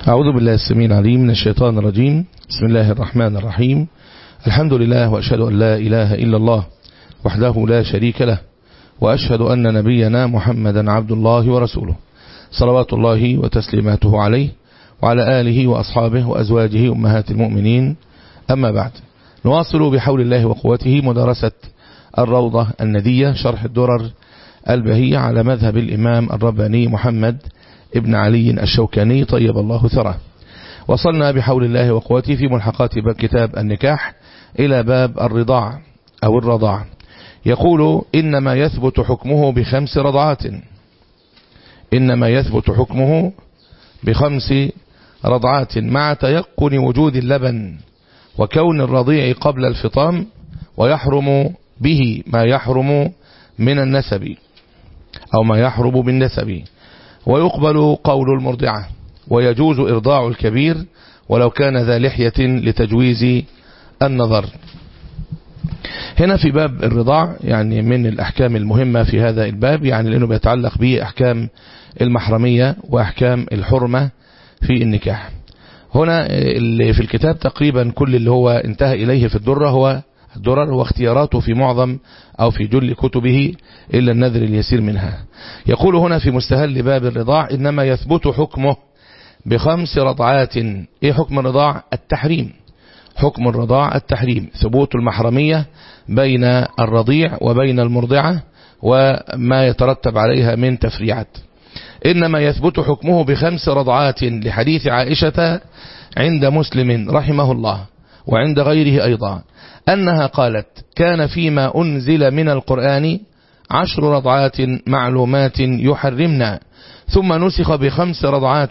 أعوذ بالله السميع العليم من الشيطان الرجيم بسم الله الرحمن الرحيم الحمد لله وأشهد أن لا إله إلا الله وحده لا شريك له وأشهد أن نبينا محمدا عبد الله ورسوله صلوات الله وتسليماته عليه وعلى آله وأصحابه وأزواجه أمهات المؤمنين أما بعد نواصل بحول الله وقوته مدرسة الروضة الندية شرح الدرر البهية على مذهب الإمام الرباني محمد ابن علي الشوكاني طيب الله ثره وصلنا بحول الله وقوته في ملحقات كتاب النكاح إلى باب الرضاع أو الرضاع يقول إنما يثبت حكمه بخمس رضعات إنما يثبت حكمه بخمس رضعات مع تيقن وجود اللبن وكون الرضيع قبل الفطام ويحرم به ما يحرم من النسب أو ما يحرم بالنسب ويقبل قول المرضعة ويجوز إرضاع الكبير ولو كان ذا لحية لتجويز النظر هنا في باب الرضاع يعني من الأحكام المهمة في هذا الباب يعني لأنه بيتعلق به أحكام المحرمية وأحكام الحرمة في النكاح هنا اللي في الكتاب تقريبا كل اللي هو انتهى إليه في الدرة هو الدرر واختياراته في معظم أو في جل كتبه إلا النذر اليسير منها يقول هنا في مستهل باب الرضاع إنما يثبت حكمه بخمس رضعات إيه حكم الرضاع التحريم حكم الرضاع التحريم ثبوت المحرمية بين الرضيع وبين المرضعة وما يترتب عليها من تفريعات إنما يثبت حكمه بخمس رضعات لحديث عائشة عند مسلم رحمه الله وعند غيره أيضا أنها قالت كان فيما أنزل من القرآن عشر رضعات معلومات يحرمنا ثم نسخ بخمس رضعات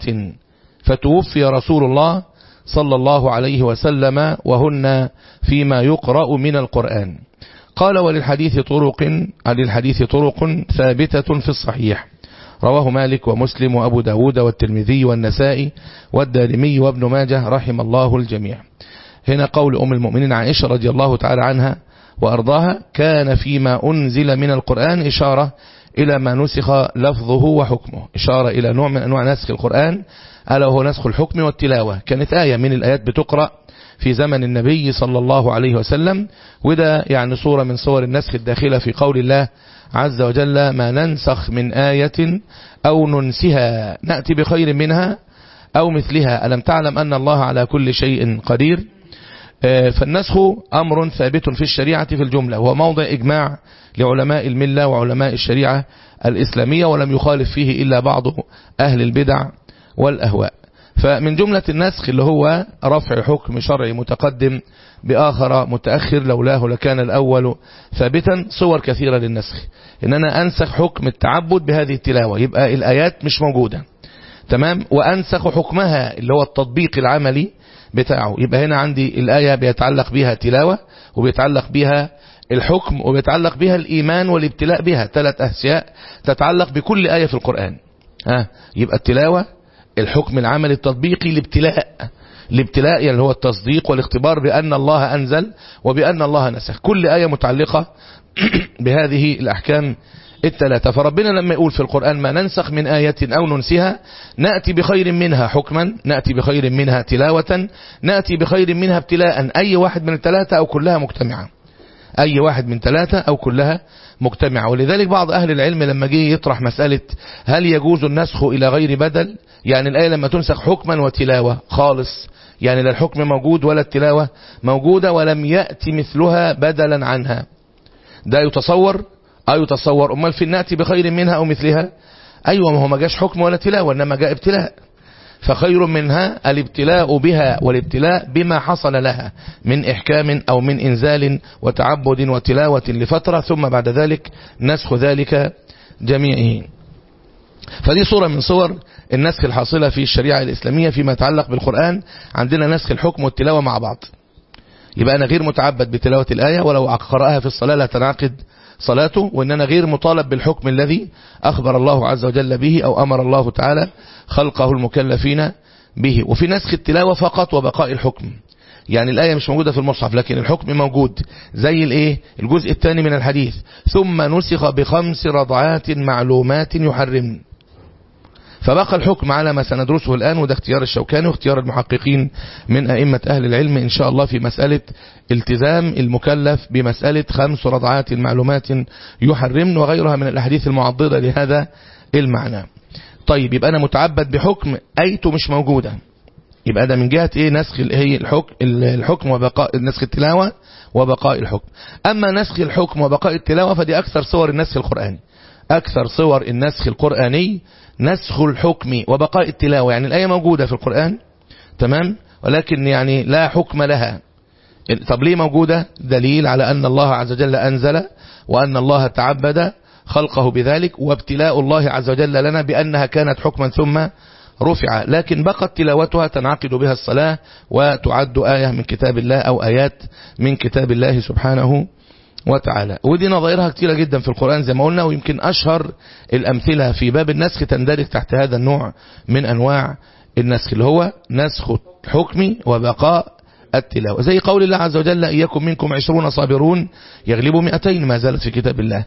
فتوفي رسول الله صلى الله عليه وسلم وهن فيما يقرأ من القرآن قال وللحديث طرق للحديث طرق ثابتة في الصحيح رواه مالك ومسلم وأبو داود والترمذي والنسائي والدارمي وابن ماجه رحم الله الجميع هنا قول أم المؤمنين عائشة رضي الله تعالى عنها وأرضاها كان فيما أنزل من القرآن إشارة إلى ما نسخ لفظه وحكمه إشارة إلى نوع من أنواع نسخ القرآن ألا وهو نسخ الحكم والتلاوة كانت آية من الآيات بتقرأ في زمن النبي صلى الله عليه وسلم وده يعني صورة من صور النسخ الداخلة في قول الله عز وجل ما ننسخ من آية أو ننسها نأتي بخير منها أو مثلها ألم تعلم أن الله على كل شيء قدير فالنسخ أمر ثابت في الشريعة في الجملة وهو موضع إجماع لعلماء الملة وعلماء الشريعة الإسلامية ولم يخالف فيه إلا بعض أهل البدع والأهواء فمن جملة النسخ اللي هو رفع حكم شرعي متقدم بآخر متأخر لولاه لكان الأول ثابتا صور كثيرة للنسخ إن أنا أنسخ حكم التعبد بهذه التلاوة يبقى الآيات مش موجودة تمام وأنسخ حكمها اللي هو التطبيق العملي بتاعه يبقى هنا عندي الآية بيتعلق بها تلاوة وبيتعلق بها الحكم وبيتعلق بها الإيمان والابتلاء بها ثلاث أشياء تتعلق بكل آية في القرآن ها يبقى التلاوة الحكم العملي التطبيقي الابتلاء الابتلاء يعني هو التصديق والاختبار بأن الله أنزل وبأن الله نسخ كل آية متعلقة بهذه الأحكام الثلاثة فربنا لما يقول في القرآن ما ننسخ من آية أو ننسها نأتي بخير منها حكما نأتي بخير منها تلاوة نأتي بخير منها ابتلاء أي واحد من الثلاثة أو كلها مجتمعة أي واحد من ثلاثة أو كلها مجتمعة ولذلك بعض أهل العلم لما جه يطرح مسألة هل يجوز النسخ إلى غير بدل يعني الآية لما تنسخ حكما وتلاوة خالص يعني لا الحكم موجود ولا التلاوة موجودة ولم يأتي مثلها بدلا عنها ده يتصور أو يتصور أمال في نأتي بخير منها أو مثلها أيوة ما هو ما جاش حكم ولا تلاوة إنما جاء ابتلاء فخير منها الابتلاء بها والابتلاء بما حصل لها من إحكام أو من إنزال وتعبد وتلاوة لفترة ثم بعد ذلك نسخ ذلك جميعه فدي صورة من صور النسخ الحاصلة في الشريعة الإسلامية فيما يتعلق بالقرآن عندنا نسخ الحكم والتلاوة مع بعض يبقى أنا غير متعبد بتلاوة الآية ولو قرأها في الصلاة لا تنعقد صلاته وإن أنا غير مطالب بالحكم الذي أخبر الله عز وجل به أو أمر الله تعالى خلقه المكلفين به وفي نسخ التلاوة فقط وبقاء الحكم يعني الآية مش موجودة في المصحف لكن الحكم موجود زي الايه الجزء الثاني من الحديث ثم نسخ بخمس رضعات معلومات يحرمن فبقى الحكم على ما سندرسه الآن وده اختيار الشوكاني واختيار المحققين من أئمة أهل العلم إن شاء الله في مسألة التزام المكلف بمسألة خمس رضعات معلومات يحرمن وغيرها من الأحاديث المعضدة لهذا المعنى طيب يبقى أنا متعبد بحكم أيته مش موجودة يبقى ده من جهة ايه نسخ هي الحكم الحكم وبقاء نسخ التلاوة وبقاء الحكم اما نسخ الحكم وبقاء التلاوة فدي اكثر صور النسخ القرآني اكثر صور النسخ القرآني نسخ الحكم وبقاء التلاوة يعني الآية موجودة في القرآن تمام ولكن يعني لا حكم لها طب ليه موجودة دليل على أن الله عز وجل أنزل وأن الله تعبد خلقه بذلك وابتلاء الله عز وجل لنا بأنها كانت حكما ثم رفع لكن بقت تلاوتها تنعقد بها الصلاة وتعد آية من كتاب الله أو آيات من كتاب الله سبحانه وتعالى ودي نظائرها كتيرة جدا في القرآن زي ما قلنا ويمكن أشهر الأمثلة في باب النسخ تندرج تحت هذا النوع من أنواع النسخ اللي هو نسخ الحكم وبقاء التلاوة زي قول الله عز وجل إياكم منكم عشرون صابرون يغلبوا مئتين ما زالت في كتاب الله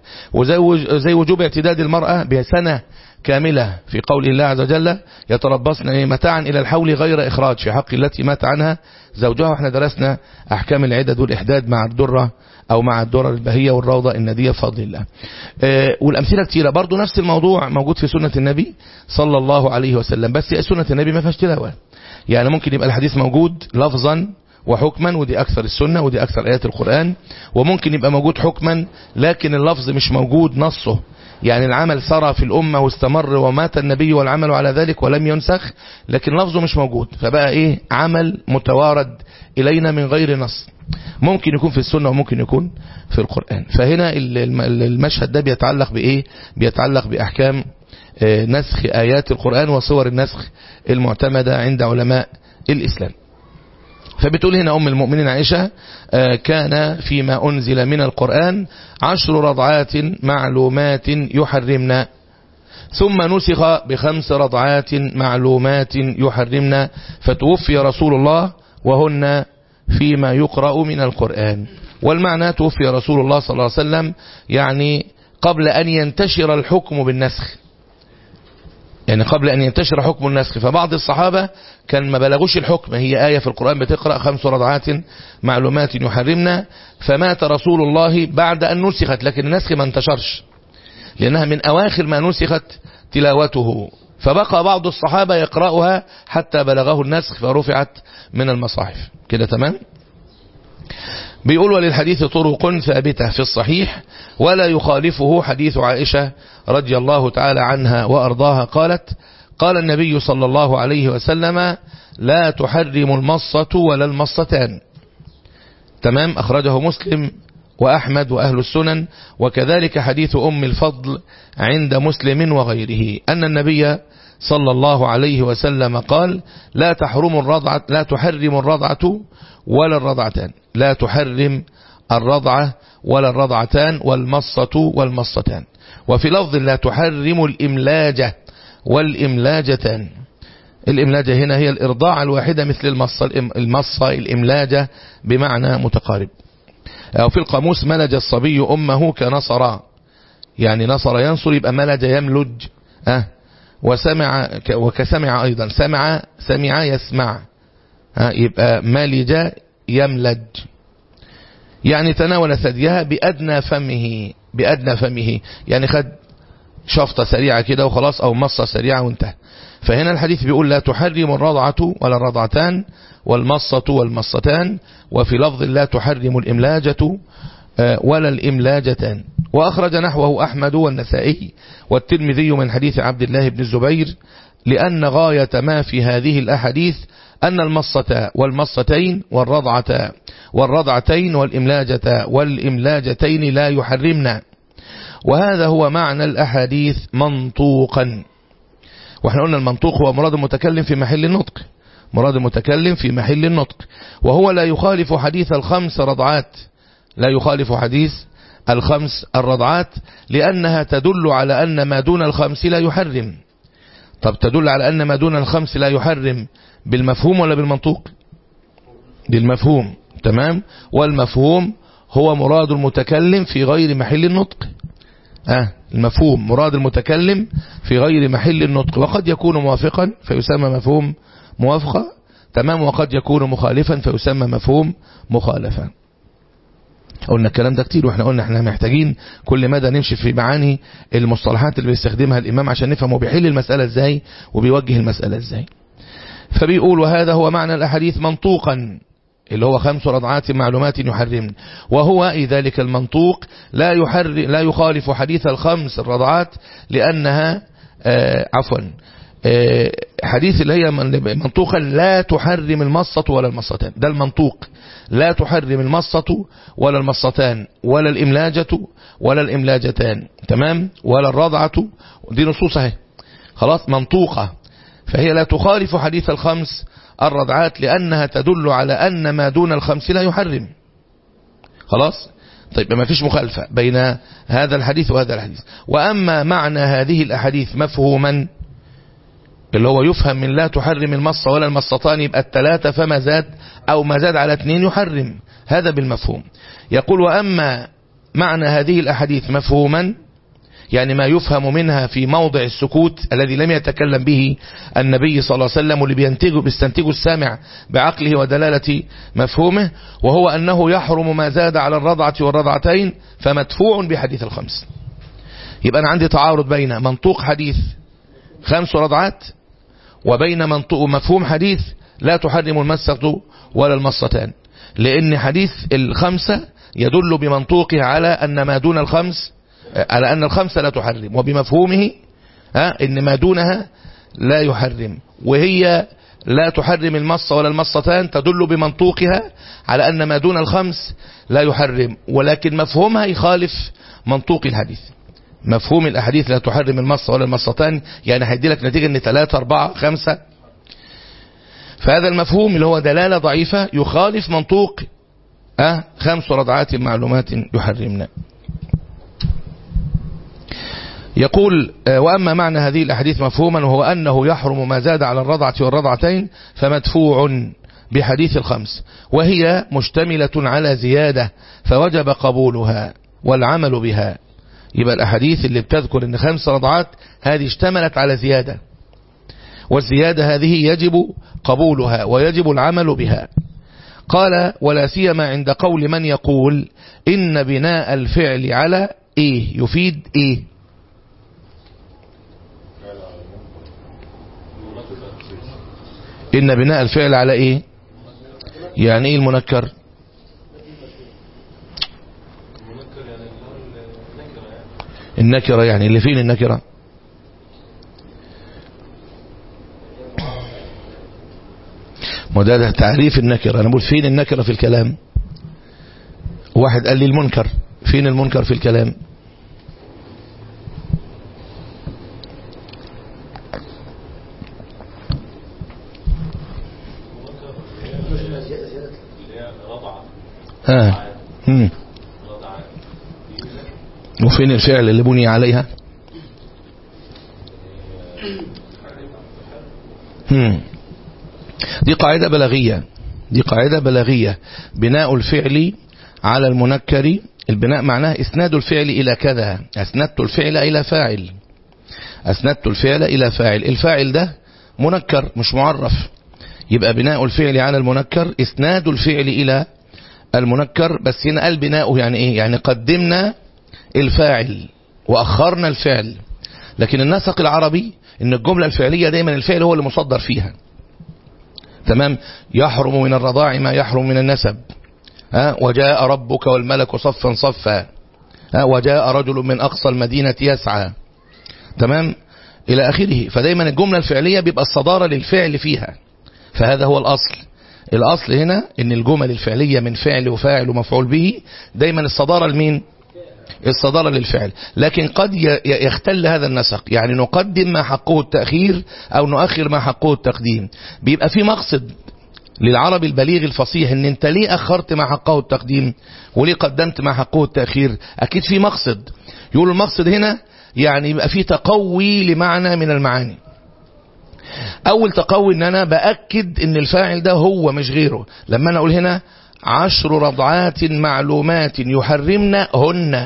وزي وجوب اعتداد المرأة بسنة كاملة في قول الله عز وجل يتربصن متاعا إلى الحول غير إخراج في حق التي مات عنها زوجها واحنا درسنا أحكام العدد والإحداد مع الدرة أو مع الدرر البهية والروضة الندية بفضل الله أه والأمثلة كتيرة برضو نفس الموضوع موجود في سنة النبي صلى الله عليه وسلم بس سنة النبي ما فيهاش تلاوة يعني ممكن يبقى الحديث موجود لفظا وحكما ودي أكثر السنة ودي أكثر آيات القرآن وممكن يبقى موجود حكما لكن اللفظ مش موجود نصه يعني العمل سرى في الأمة واستمر ومات النبي والعمل على ذلك ولم ينسخ لكن لفظه مش موجود فبقى إيه عمل متوارد إلينا من غير نص ممكن يكون في السنة وممكن يكون في القرآن فهنا المشهد ده بيتعلق بإيه بيتعلق بأحكام نسخ آيات القرآن وصور النسخ المعتمدة عند علماء الإسلام فبتقول هنا أم المؤمنين عائشة كان فيما أنزل من القرآن عشر رضعات معلومات يحرمنا ثم نسخ بخمس رضعات معلومات يحرمنا فتوفي رسول الله وهن فيما يقرأ من القرآن والمعنى توفي رسول الله صلى الله عليه وسلم يعني قبل أن ينتشر الحكم بالنسخ يعني قبل أن ينتشر حكم النسخ فبعض الصحابة كان ما بلغوش الحكم هي آية في القرآن بتقرأ خمس رضعات معلومات يحرمنا فمات رسول الله بعد أن نسخت لكن النسخ ما انتشرش لأنها من أواخر ما نسخت تلاوته فبقى بعض الصحابة يقرأها حتى بلغه النسخ فرفعت من المصاحف كده تمام بيقول وللحديث طرق ثابتة في الصحيح ولا يخالفه حديث عائشة رضي الله تعالى عنها وأرضاها قالت قال النبي صلى الله عليه وسلم لا تحرم المصة ولا المصتان تمام أخرجه مسلم وأحمد وأهل السنن وكذلك حديث أم الفضل عند مسلم وغيره أن النبي صلى الله عليه وسلم قال لا تحرم الرضعة لا تحرم الرضعة ولا الرضعتان لا تحرم الرضعة ولا الرضعتان والمصة والمصتان وفي لفظ لا تحرم الإملاجة والإملاجتان الإملاجة هنا هي الإرضاع الواحدة مثل المصة المصة الإملاجة بمعنى متقارب أو في القاموس ملج الصبي أمه كنصر يعني نصر ينصر يبقى ملج يملج أه وسمع وكسمع أيضا سمع سمع يسمع أه يبقى ملج يملج يعني تناول ثديها بأدنى فمه بأدنى فمه يعني خد شفطة سريعة كده وخلاص أو مصة سريعة وانتهى فهنا الحديث بيقول لا تحرم الرضعة ولا الرضعتان والمصة والمصتان وفي لفظ لا تحرم الإملاجة ولا الإملاجتان وأخرج نحوه أحمد والنسائي والترمذي من حديث عبد الله بن الزبير لأن غاية ما في هذه الأحاديث أن المصة والمصتين والرضعة والرضعتين والإملاجة والإملاجتين لا يحرمنا وهذا هو معنى الأحاديث منطوقا واحنا قلنا المنطوق هو مراد المتكلم في محل النطق مراد المتكلم في محل النطق وهو لا يخالف حديث الخمس رضعات لا يخالف حديث الخمس الرضعات لأنها تدل على أن ما دون الخمس لا يحرم طب تدل على أن ما دون الخمس لا يحرم بالمفهوم ولا بالمنطوق بالمفهوم تمام والمفهوم هو مراد المتكلم في غير محل النطق أه المفهوم مراد المتكلم في غير محل النطق وقد يكون موافقا فيسمى مفهوم موافقة تمام وقد يكون مخالفا فيسمى مفهوم مخالفا قلنا الكلام ده كتير واحنا قلنا احنا محتاجين كل مدى نمشي في معاني المصطلحات اللي بيستخدمها الامام عشان نفهم هو بيحل المسألة ازاي وبيوجه المسألة ازاي فبيقول وهذا هو معنى الاحاديث منطوقا اللي هو خمس رضعات معلومات يحرمن وهو ذلك المنطوق لا يحر لا يخالف حديث الخمس الرضعات لأنها آه عفوا آه حديث اللي هي منطوقا لا تحرم المصة ولا المصتان ده المنطوق لا تحرم المصة ولا المصتان ولا الإملاجة ولا الإملاجتان تمام ولا الرضعة دي نصوص اهي خلاص منطوقة فهي لا تخالف حديث الخمس الرضعات لأنها تدل على أن ما دون الخمس لا يحرم خلاص طيب ما فيش مخالفة بين هذا الحديث وهذا الحديث وأما معنى هذه الأحاديث مفهوما اللي هو يفهم من لا تحرم المصة ولا المصتان يبقى الثلاثة فما زاد أو ما زاد على اثنين يحرم هذا بالمفهوم يقول وأما معنى هذه الأحاديث مفهوما يعني ما يفهم منها في موضع السكوت الذي لم يتكلم به النبي صلى الله عليه وسلم واللي بينتجه بيستنتجه السامع بعقله ودلالة مفهومه وهو أنه يحرم ما زاد على الرضعة والرضعتين فمدفوع بحديث الخمس يبقى أنا عندي تعارض بين منطوق حديث خمس رضعات وبين منطوق مفهوم حديث لا تحرم المسة ولا المصتان لأن حديث الخمسة يدل بمنطوقه على أن ما دون الخمس على أن الخمسة لا تحرم وبمفهومه ها إن ما دونها لا يحرم وهي لا تحرم المصة ولا المصتان تدل بمنطوقها على أن ما دون الخمس لا يحرم ولكن مفهومها يخالف منطوق الحديث مفهوم الأحاديث لا تحرم المصة ولا المصتان يعني هيدي لك نتيجة أن 3 4 5 فهذا المفهوم اللي هو دلالة ضعيفة يخالف منطوق أه خمس رضعات معلومات يحرمنا يقول وأما معنى هذه الأحاديث مفهوما وهو أنه يحرم ما زاد على الرضعة والرضعتين فمدفوع بحديث الخمس وهي مشتملة على زيادة فوجب قبولها والعمل بها يبقى الأحاديث اللي بتذكر أن خمس رضعات هذه اشتملت على زيادة والزيادة هذه يجب قبولها ويجب العمل بها قال ولا سيما عند قول من يقول إن بناء الفعل على إيه يفيد إيه إن بناء الفعل على إيه يعني إيه المنكر النكرة يعني اللي فين النكرة ما ده, ده تعريف النكرة أنا بقول فين النكرة في الكلام واحد قال لي المنكر فين المنكر في الكلام ها هم. وفين الفعل اللي بني عليها هم. دي قاعدة بلاغية دي قاعدة بلاغية بناء الفعل على المنكر البناء معناه اسناد الفعل الى كذا اسندت الفعل الى فاعل اسندت الفعل الى فاعل الفاعل ده منكر مش معرف يبقى بناء الفعل على المنكر اسناد الفعل الى المنكر بس هنا قال بناؤه يعني ايه يعني قدمنا الفاعل واخرنا الفعل لكن النسق العربي ان الجملة الفعلية دايما الفعل هو اللي مصدر فيها تمام يحرم من الرضاع ما يحرم من النسب ها وجاء ربك والملك صفا صفا ها وجاء رجل من أقصى المدينة يسعى تمام إلى آخره فدايما الجملة الفعلية بيبقى الصدارة للفعل فيها فهذا هو الأصل الأصل هنا ان الجمل الفعلية من فعل وفاعل ومفعول به دايما الصدارة لمين الصدارة للفعل لكن قد يختل هذا النسق يعني نقدم ما حقه التأخير أو نؤخر ما حقه التقديم بيبقى في مقصد للعربي البليغ الفصيح ان انت ليه اخرت ما حقه التقديم وليه قدمت ما حقه التأخير اكيد في مقصد يقول المقصد هنا يعني يبقى في تقوي لمعنى من المعاني اول تقوي ان انا باكد ان الفاعل ده هو مش غيره لما انا اقول هنا عشر رضعات معلومات يحرمن هن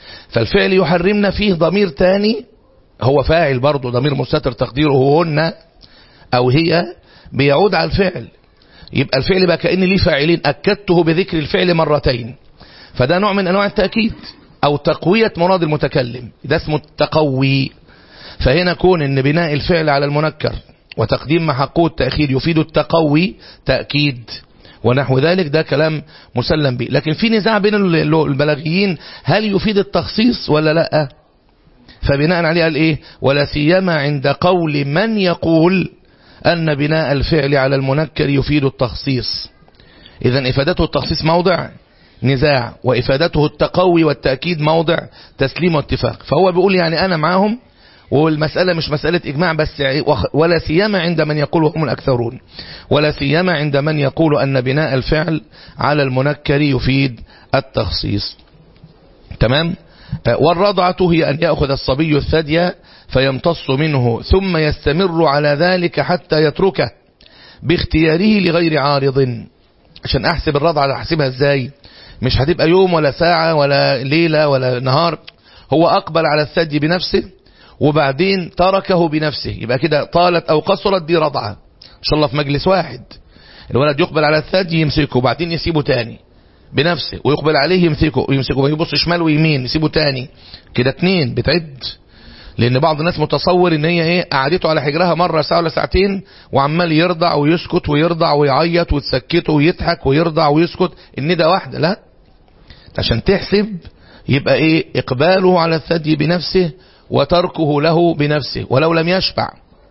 فالفعل يحرمنا فيه ضمير تاني هو فاعل برضه ضمير مستتر تقديره هن أو هي بيعود على الفعل يبقى الفعل بقى كأن ليه فاعلين أكدته بذكر الفعل مرتين فده نوع من أنواع التأكيد أو تقوية مراد المتكلم ده اسمه التقوي فهنا كون ان بناء الفعل على المنكر وتقديم ما حقه التأخير يفيد التقوي تأكيد ونحو ذلك ده كلام مسلم به لكن في نزاع بين البلاغيين هل يفيد التخصيص ولا لا فبناء عليه قال ايه ولا سيما عند قول من يقول أن بناء الفعل على المنكر يفيد التخصيص إذا إفادته التخصيص موضع نزاع وإفادته التقوي والتأكيد موضع تسليم واتفاق فهو بيقول يعني أنا معاهم والمسألة مش مسألة إجماع بس ولا سيما عند من يقول وهم الأكثرون ولا سيما عند من يقول أن بناء الفعل على المنكر يفيد التخصيص تمام والرضعة هي أن يأخذ الصبي الثدي فيمتص منه ثم يستمر على ذلك حتى يتركه باختياره لغير عارض عشان أحسب الرضعة أحسبها إزاي مش هتبقى يوم ولا ساعة ولا ليلة ولا نهار هو أقبل على الثدي بنفسه وبعدين تركه بنفسه يبقى كده طالت أو قصرت دي رضعة إن شاء الله في مجلس واحد الولد يقبل على الثدي يمسكه وبعدين يسيبه تاني بنفسه ويقبل عليه يمسكه يمسكه ويبص شمال ويمين يسيبه تاني كده اتنين بتعد لان بعض الناس متصور ان هي ايه قعدته على حجرها مرة ساعة ولا ساعتين وعمال يرضع ويسكت ويرضع ويعيط وتسكته ويضحك ويرضع ويسكت ان ده واحدة لا عشان تحسب يبقى ايه اقباله على الثدي بنفسه وتركه له بنفسه ولو لم يشبع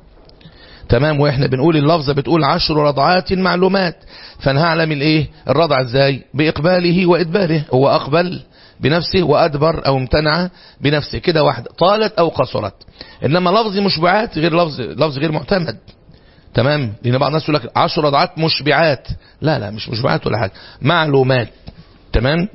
تمام واحنا بنقول اللفظة بتقول عشر رضعات معلومات فنعلم الايه الرضع ازاي باقباله وادباره هو اقبل بنفسه وادبر او امتنع بنفسه كده واحدة طالت او قصرت انما لفظ مشبعات غير لفظ لفظ غير معتمد تمام لان بعض الناس يقول لك عشر رضعات مشبعات لا لا مش مشبعات ولا حاجه معلومات تمام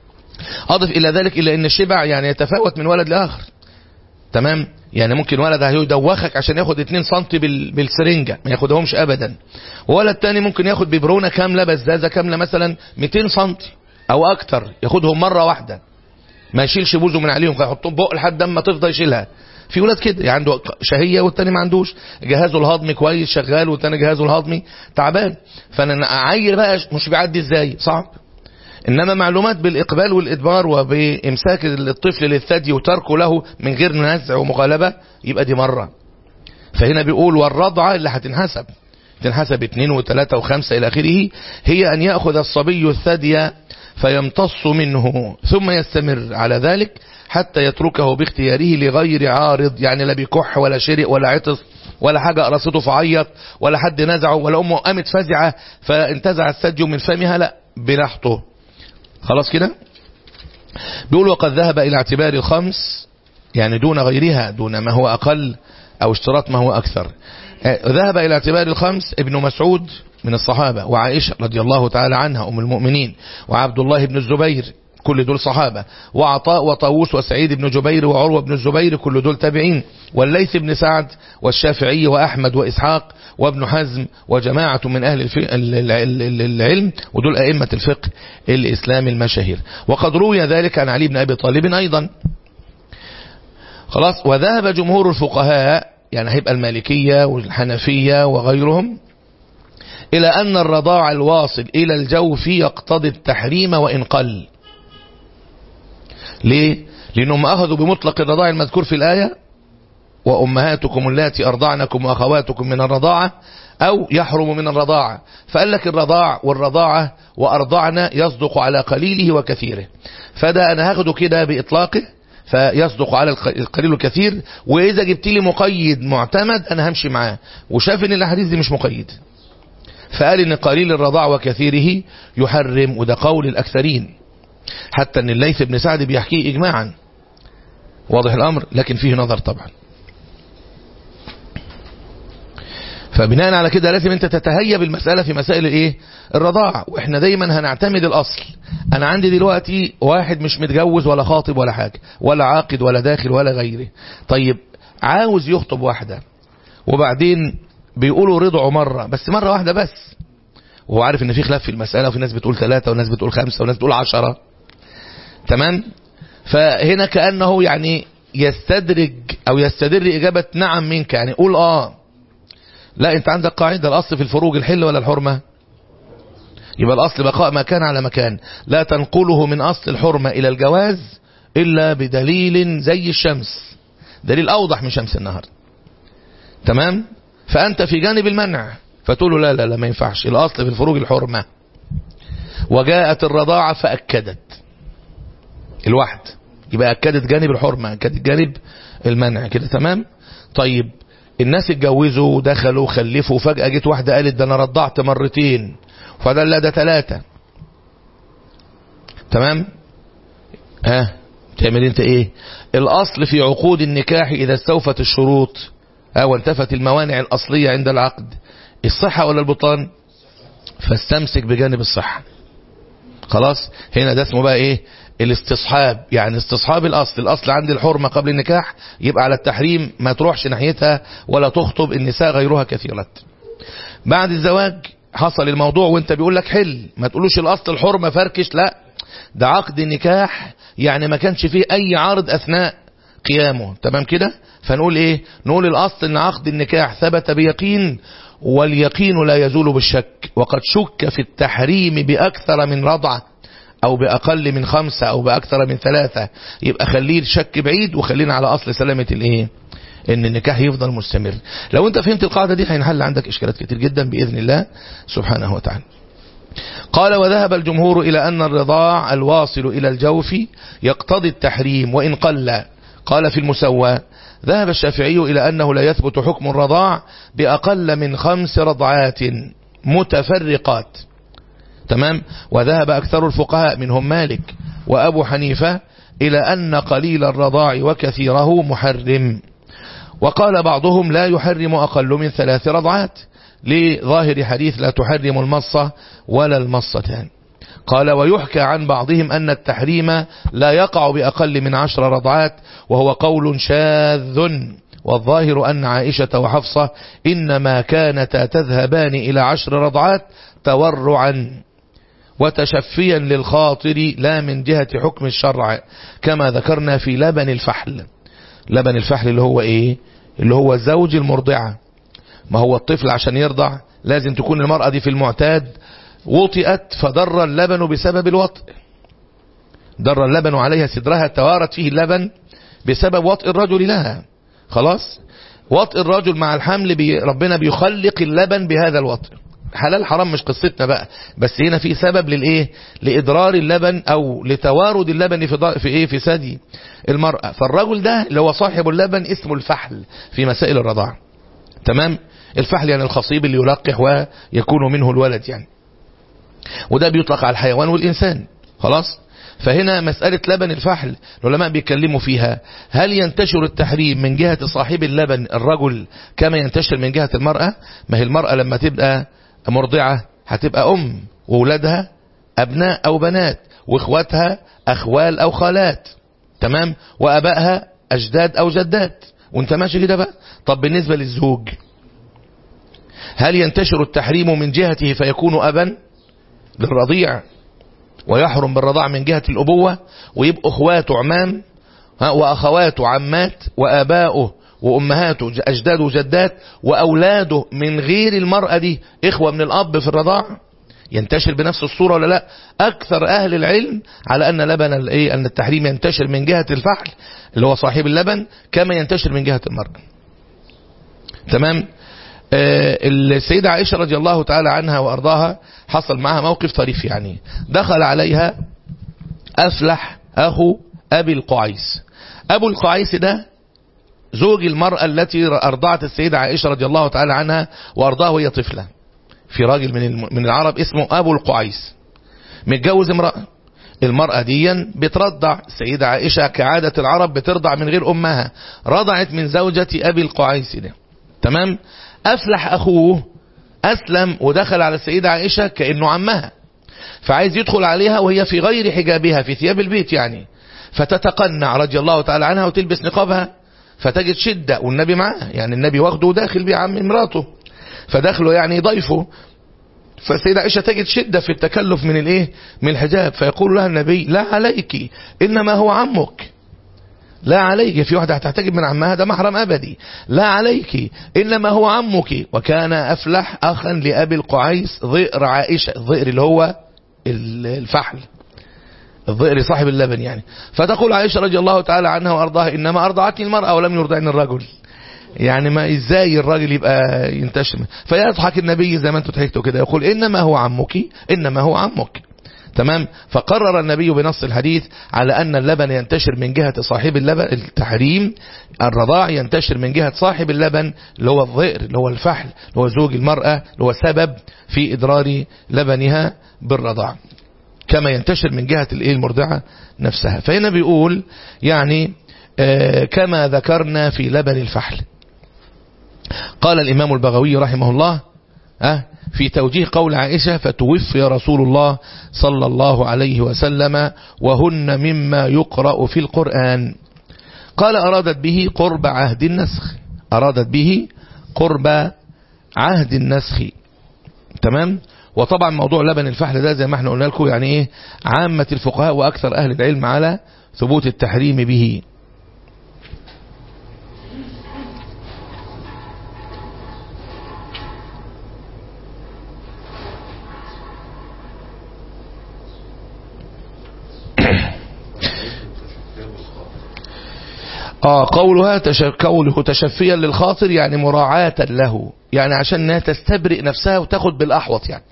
اضف الى ذلك الى ان الشبع يعني يتفاوت من ولد لاخر تمام يعني ممكن ولد هيدوخك عشان ياخد 2 سم بالسرنجة ما ياخدهمش ابدا وولد تاني ممكن ياخد ببرونة كاملة بزازة كاملة مثلا 200 سم او اكتر ياخدهم مرة واحدة ما يشيلش بوزه من عليهم يحطهم بق لحد اما تفضل يشيلها في ولاد كده يعني عنده شهية والتاني ما عندوش جهازه الهضمي كويس شغال والتاني جهازه الهضمي تعبان فانا اعير بقى مش بيعدي ازاي صعب إنما معلومات بالإقبال والإدبار وبإمساك الطفل للثدي وتركه له من غير نزع ومغالبة يبقى دي مرة فهنا بيقول والرضعة اللي هتنحسب تنحسب اثنين وثلاثة وخمسة إلى آخره هي أن يأخذ الصبي الثدي فيمتص منه ثم يستمر على ذلك حتى يتركه باختياره لغير عارض يعني لا بيكح ولا شرق ولا عطس ولا حاجة قرصته فعيط ولا حد نزعه ولا أمه قامت فزعة فانتزع الثدي من فمها لا براحته خلاص كده بيقول وقد ذهب إلى اعتبار الخمس يعني دون غيرها دون ما هو أقل أو اشتراط ما هو أكثر ذهب إلى اعتبار الخمس ابن مسعود من الصحابة وعائشة رضي الله تعالى عنها أم المؤمنين وعبد الله بن الزبير كل دول صحابة وعطاء وطاووس وسعيد بن جبير وعروة بن الزبير كل دول تابعين والليث بن سعد والشافعي وأحمد وإسحاق وابن حزم وجماعة من أهل العلم ودول أئمة الفقه الإسلامي المشاهير وقد روي ذلك عن علي بن أبي طالب أيضا خلاص وذهب جمهور الفقهاء يعني هيبقى المالكية والحنفية وغيرهم إلى أن الرضاع الواصل إلى الجوف يقتضي التحريم وإن قل ليه؟ لأنهم أخذوا بمطلق الرضاع المذكور في الآية وأمهاتكم اللاتي أرضعنكم وأخواتكم من الرضاعة أو يحرم من الرضاعة فقال لك الرضاع والرضاعة وأرضعنا يصدق على قليله وكثيره فده أنا هاخده كده بإطلاقه فيصدق على القليل والكثير وإذا جبت لي مقيد معتمد أنا همشي معاه وشاف إن الأحاديث دي مش مقيد فقال إن قليل الرضاع وكثيره يحرم وده قول الأكثرين حتى أن الليث بن سعد بيحكيه إجماعا واضح الأمر لكن فيه نظر طبعا فبناء على كده لازم انت تتهيب المسألة في مسائل الايه الرضاعة واحنا دايما هنعتمد الاصل انا عندي دلوقتي واحد مش متجوز ولا خاطب ولا حاجة ولا عاقد ولا داخل ولا غيره طيب عاوز يخطب واحدة وبعدين بيقولوا رضعوا مرة بس مرة واحدة بس وهو عارف ان في خلاف في المسألة وفي ناس بتقول ثلاثة وناس بتقول خمسة وناس بتقول عشرة تمام فهنا كأنه يعني يستدرج أو يستدر إجابة نعم منك يعني قول آه لا أنت عندك قاعدة الأصل في الفروج الحل ولا الحرمة يبقى الأصل بقاء مكان على مكان لا تنقله من أصل الحرمة إلى الجواز إلا بدليل زي الشمس دليل أوضح من شمس النهار تمام فأنت في جانب المنع فتقول له لا لا لا ما ينفعش الأصل في الفروج الحرمة وجاءت الرضاعة فأكدت الواحد يبقى أكدت جانب الحرمة أكدت جانب المنع كده تمام طيب الناس اتجوزوا ودخلوا وخلفوا وفجأة جت واحدة قالت ده أنا رضعت مرتين فده لا ده ثلاثة تمام ها تعمل انت ايه الاصل في عقود النكاح اذا استوفت الشروط او انتفت الموانع الاصلية عند العقد الصحة ولا البطلان فاستمسك بجانب الصحة خلاص هنا ده اسمه بقى ايه الاستصحاب يعني استصحاب الاصل الاصل عند الحرمة قبل النكاح يبقى على التحريم ما تروحش ناحيتها ولا تخطب النساء غيرها كثيرات بعد الزواج حصل الموضوع وانت بيقول لك حل ما تقولوش الاصل الحرمة فركش لا ده عقد النكاح يعني ما كانش فيه اي عرض اثناء قيامه تمام كده فنقول ايه نقول الاصل ان عقد النكاح ثبت بيقين واليقين لا يزول بالشك وقد شك في التحريم باكثر من رضعه او باقل من خمسة او باكثر من ثلاثة يبقى خليه الشك بعيد وخلينا على اصل سلامة الايه ان النكاح يفضل مستمر لو انت فهمت القاعدة دي هينحل عندك اشكالات كتير جدا باذن الله سبحانه وتعالى قال وذهب الجمهور إلى أن الرضاع الواصل إلى الجوف يقتضي التحريم وإن قل قال في المسوى ذهب الشافعي إلى أنه لا يثبت حكم الرضاع بأقل من خمس رضعات متفرقات تمام وذهب أكثر الفقهاء منهم مالك وأبو حنيفة إلى أن قليل الرضاع وكثيره محرم وقال بعضهم لا يحرم أقل من ثلاث رضعات لظاهر حديث لا تحرم المصة ولا المصتان قال ويحكى عن بعضهم أن التحريم لا يقع بأقل من عشر رضعات وهو قول شاذ والظاهر أن عائشة وحفصة إنما كانتا تذهبان إلى عشر رضعات تورعا وتشفيا للخاطر لا من جهة حكم الشرع كما ذكرنا في لبن الفحل لبن الفحل اللي هو ايه اللي هو زوج المرضعة ما هو الطفل عشان يرضع لازم تكون المرأة دي في المعتاد وطئت فضر اللبن بسبب الوطء ضر اللبن عليها صدرها توارت فيه اللبن بسبب وطء الرجل لها خلاص وطء الرجل مع الحمل بي ربنا بيخلق اللبن بهذا الوطء حلال حرام مش قصتنا بقى بس هنا في سبب للايه لاضرار اللبن او لتوارد اللبن في في ايه في ثدي المرأة فالرجل ده اللي هو صاحب اللبن اسمه الفحل في مسائل الرضاعه تمام الفحل يعني الخصيب اللي يلقح ويكون منه الولد يعني وده بيطلق على الحيوان والإنسان خلاص فهنا مسألة لبن الفحل العلماء بيتكلموا فيها هل ينتشر التحريم من جهة صاحب اللبن الرجل كما ينتشر من جهة المرأة ما هي المرأة لما تبقى مرضعة هتبقى أم وولادها أبناء أو بنات واخواتها أخوال أو خالات تمام وأبائها أجداد أو جدات وانت ماشي كده بقى طب بالنسبة للزوج هل ينتشر التحريم من جهته فيكون أبا للرضيع ويحرم بالرضاع من جهة الأبوة ويبقى أخواته عمام وأخواته عمات وآباؤه وأمهاته أجداد وجدات وأولاده من غير المرأة دي إخوة من الأب في الرضاع ينتشر بنفس الصورة ولا لا أكثر أهل العلم على أن لبن الإيه أن التحريم ينتشر من جهة الفحل اللي هو صاحب اللبن كما ينتشر من جهة المرأة تمام آه السيدة عائشة رضي الله تعالى عنها وأرضاها حصل معها موقف طريف يعني دخل عليها أفلح أخو أبي القعيس أبو القعيس ده زوج المرأة التي أرضعت السيدة عائشة رضي الله تعالى عنها وأرضاها وهي طفلة في راجل من من العرب اسمه أبو القعيس متجوز امرأة المرأة دي بترضع السيدة عائشة كعادة العرب بترضع من غير أمها رضعت من زوجة أبي القعيس ده تمام أفلح أخوه أسلم ودخل على السيدة عائشة كأنه عمها فعايز يدخل عليها وهي في غير حجابها في ثياب البيت يعني فتتقنع رضي الله تعالى عنها وتلبس نقابها فتجد شدة والنبي معاه يعني النبي واخده وداخل بيه عم امراته فدخله يعني ضيفه فالسيدة عائشة تجد شدة في التكلف من الايه من الحجاب فيقول لها النبي لا عليك انما هو عمك لا عليك في واحدة هتحتجب من عمها ده محرم أبدي لا عليك إنما هو عمك وكان أفلح أخا لأبي القعيس ضئر عائشة الضئر اللي هو الفحل الضئر صاحب اللبن يعني فتقول عائشة رضي الله تعالى عنها وأرضاها إنما أرضعتني المرأة ولم يرضعني الرجل يعني ما ازاي الراجل يبقى ينتشر فيضحك النبي زي ما انتم ضحكتوا كده يقول انما هو عمك انما هو عمك تمام فقرر النبي بنص الحديث على أن اللبن ينتشر من جهة صاحب اللبن التحريم الرضاع ينتشر من جهة صاحب اللبن اللي هو الضئر اللي هو الفحل اللي هو زوج المرأة اللي هو سبب في إدرار لبنها بالرضاع كما ينتشر من جهة الايه المرضعة نفسها فهنا بيقول يعني آه كما ذكرنا في لبن الفحل قال الإمام البغوي رحمه الله أه في توجيه قول عائشة فتوفي رسول الله صلى الله عليه وسلم وهن مما يقرأ في القرآن قال أرادت به قرب عهد النسخ أرادت به قرب عهد النسخ تمام وطبعا موضوع لبن الفحل ده زي ما احنا قلنا لكم يعني ايه عامة الفقهاء وأكثر أهل العلم على ثبوت التحريم به آه قولها قوله تشفيا للخاطر يعني مراعاة له يعني عشان انها تستبرئ نفسها وتاخد بالأحوط يعني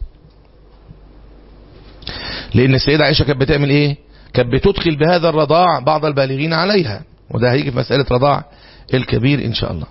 لأن السيدة عائشة كانت بتعمل إيه كانت بتدخل بهذا الرضاع بعض البالغين عليها وده هيجي في مسألة رضاع الكبير إن شاء الله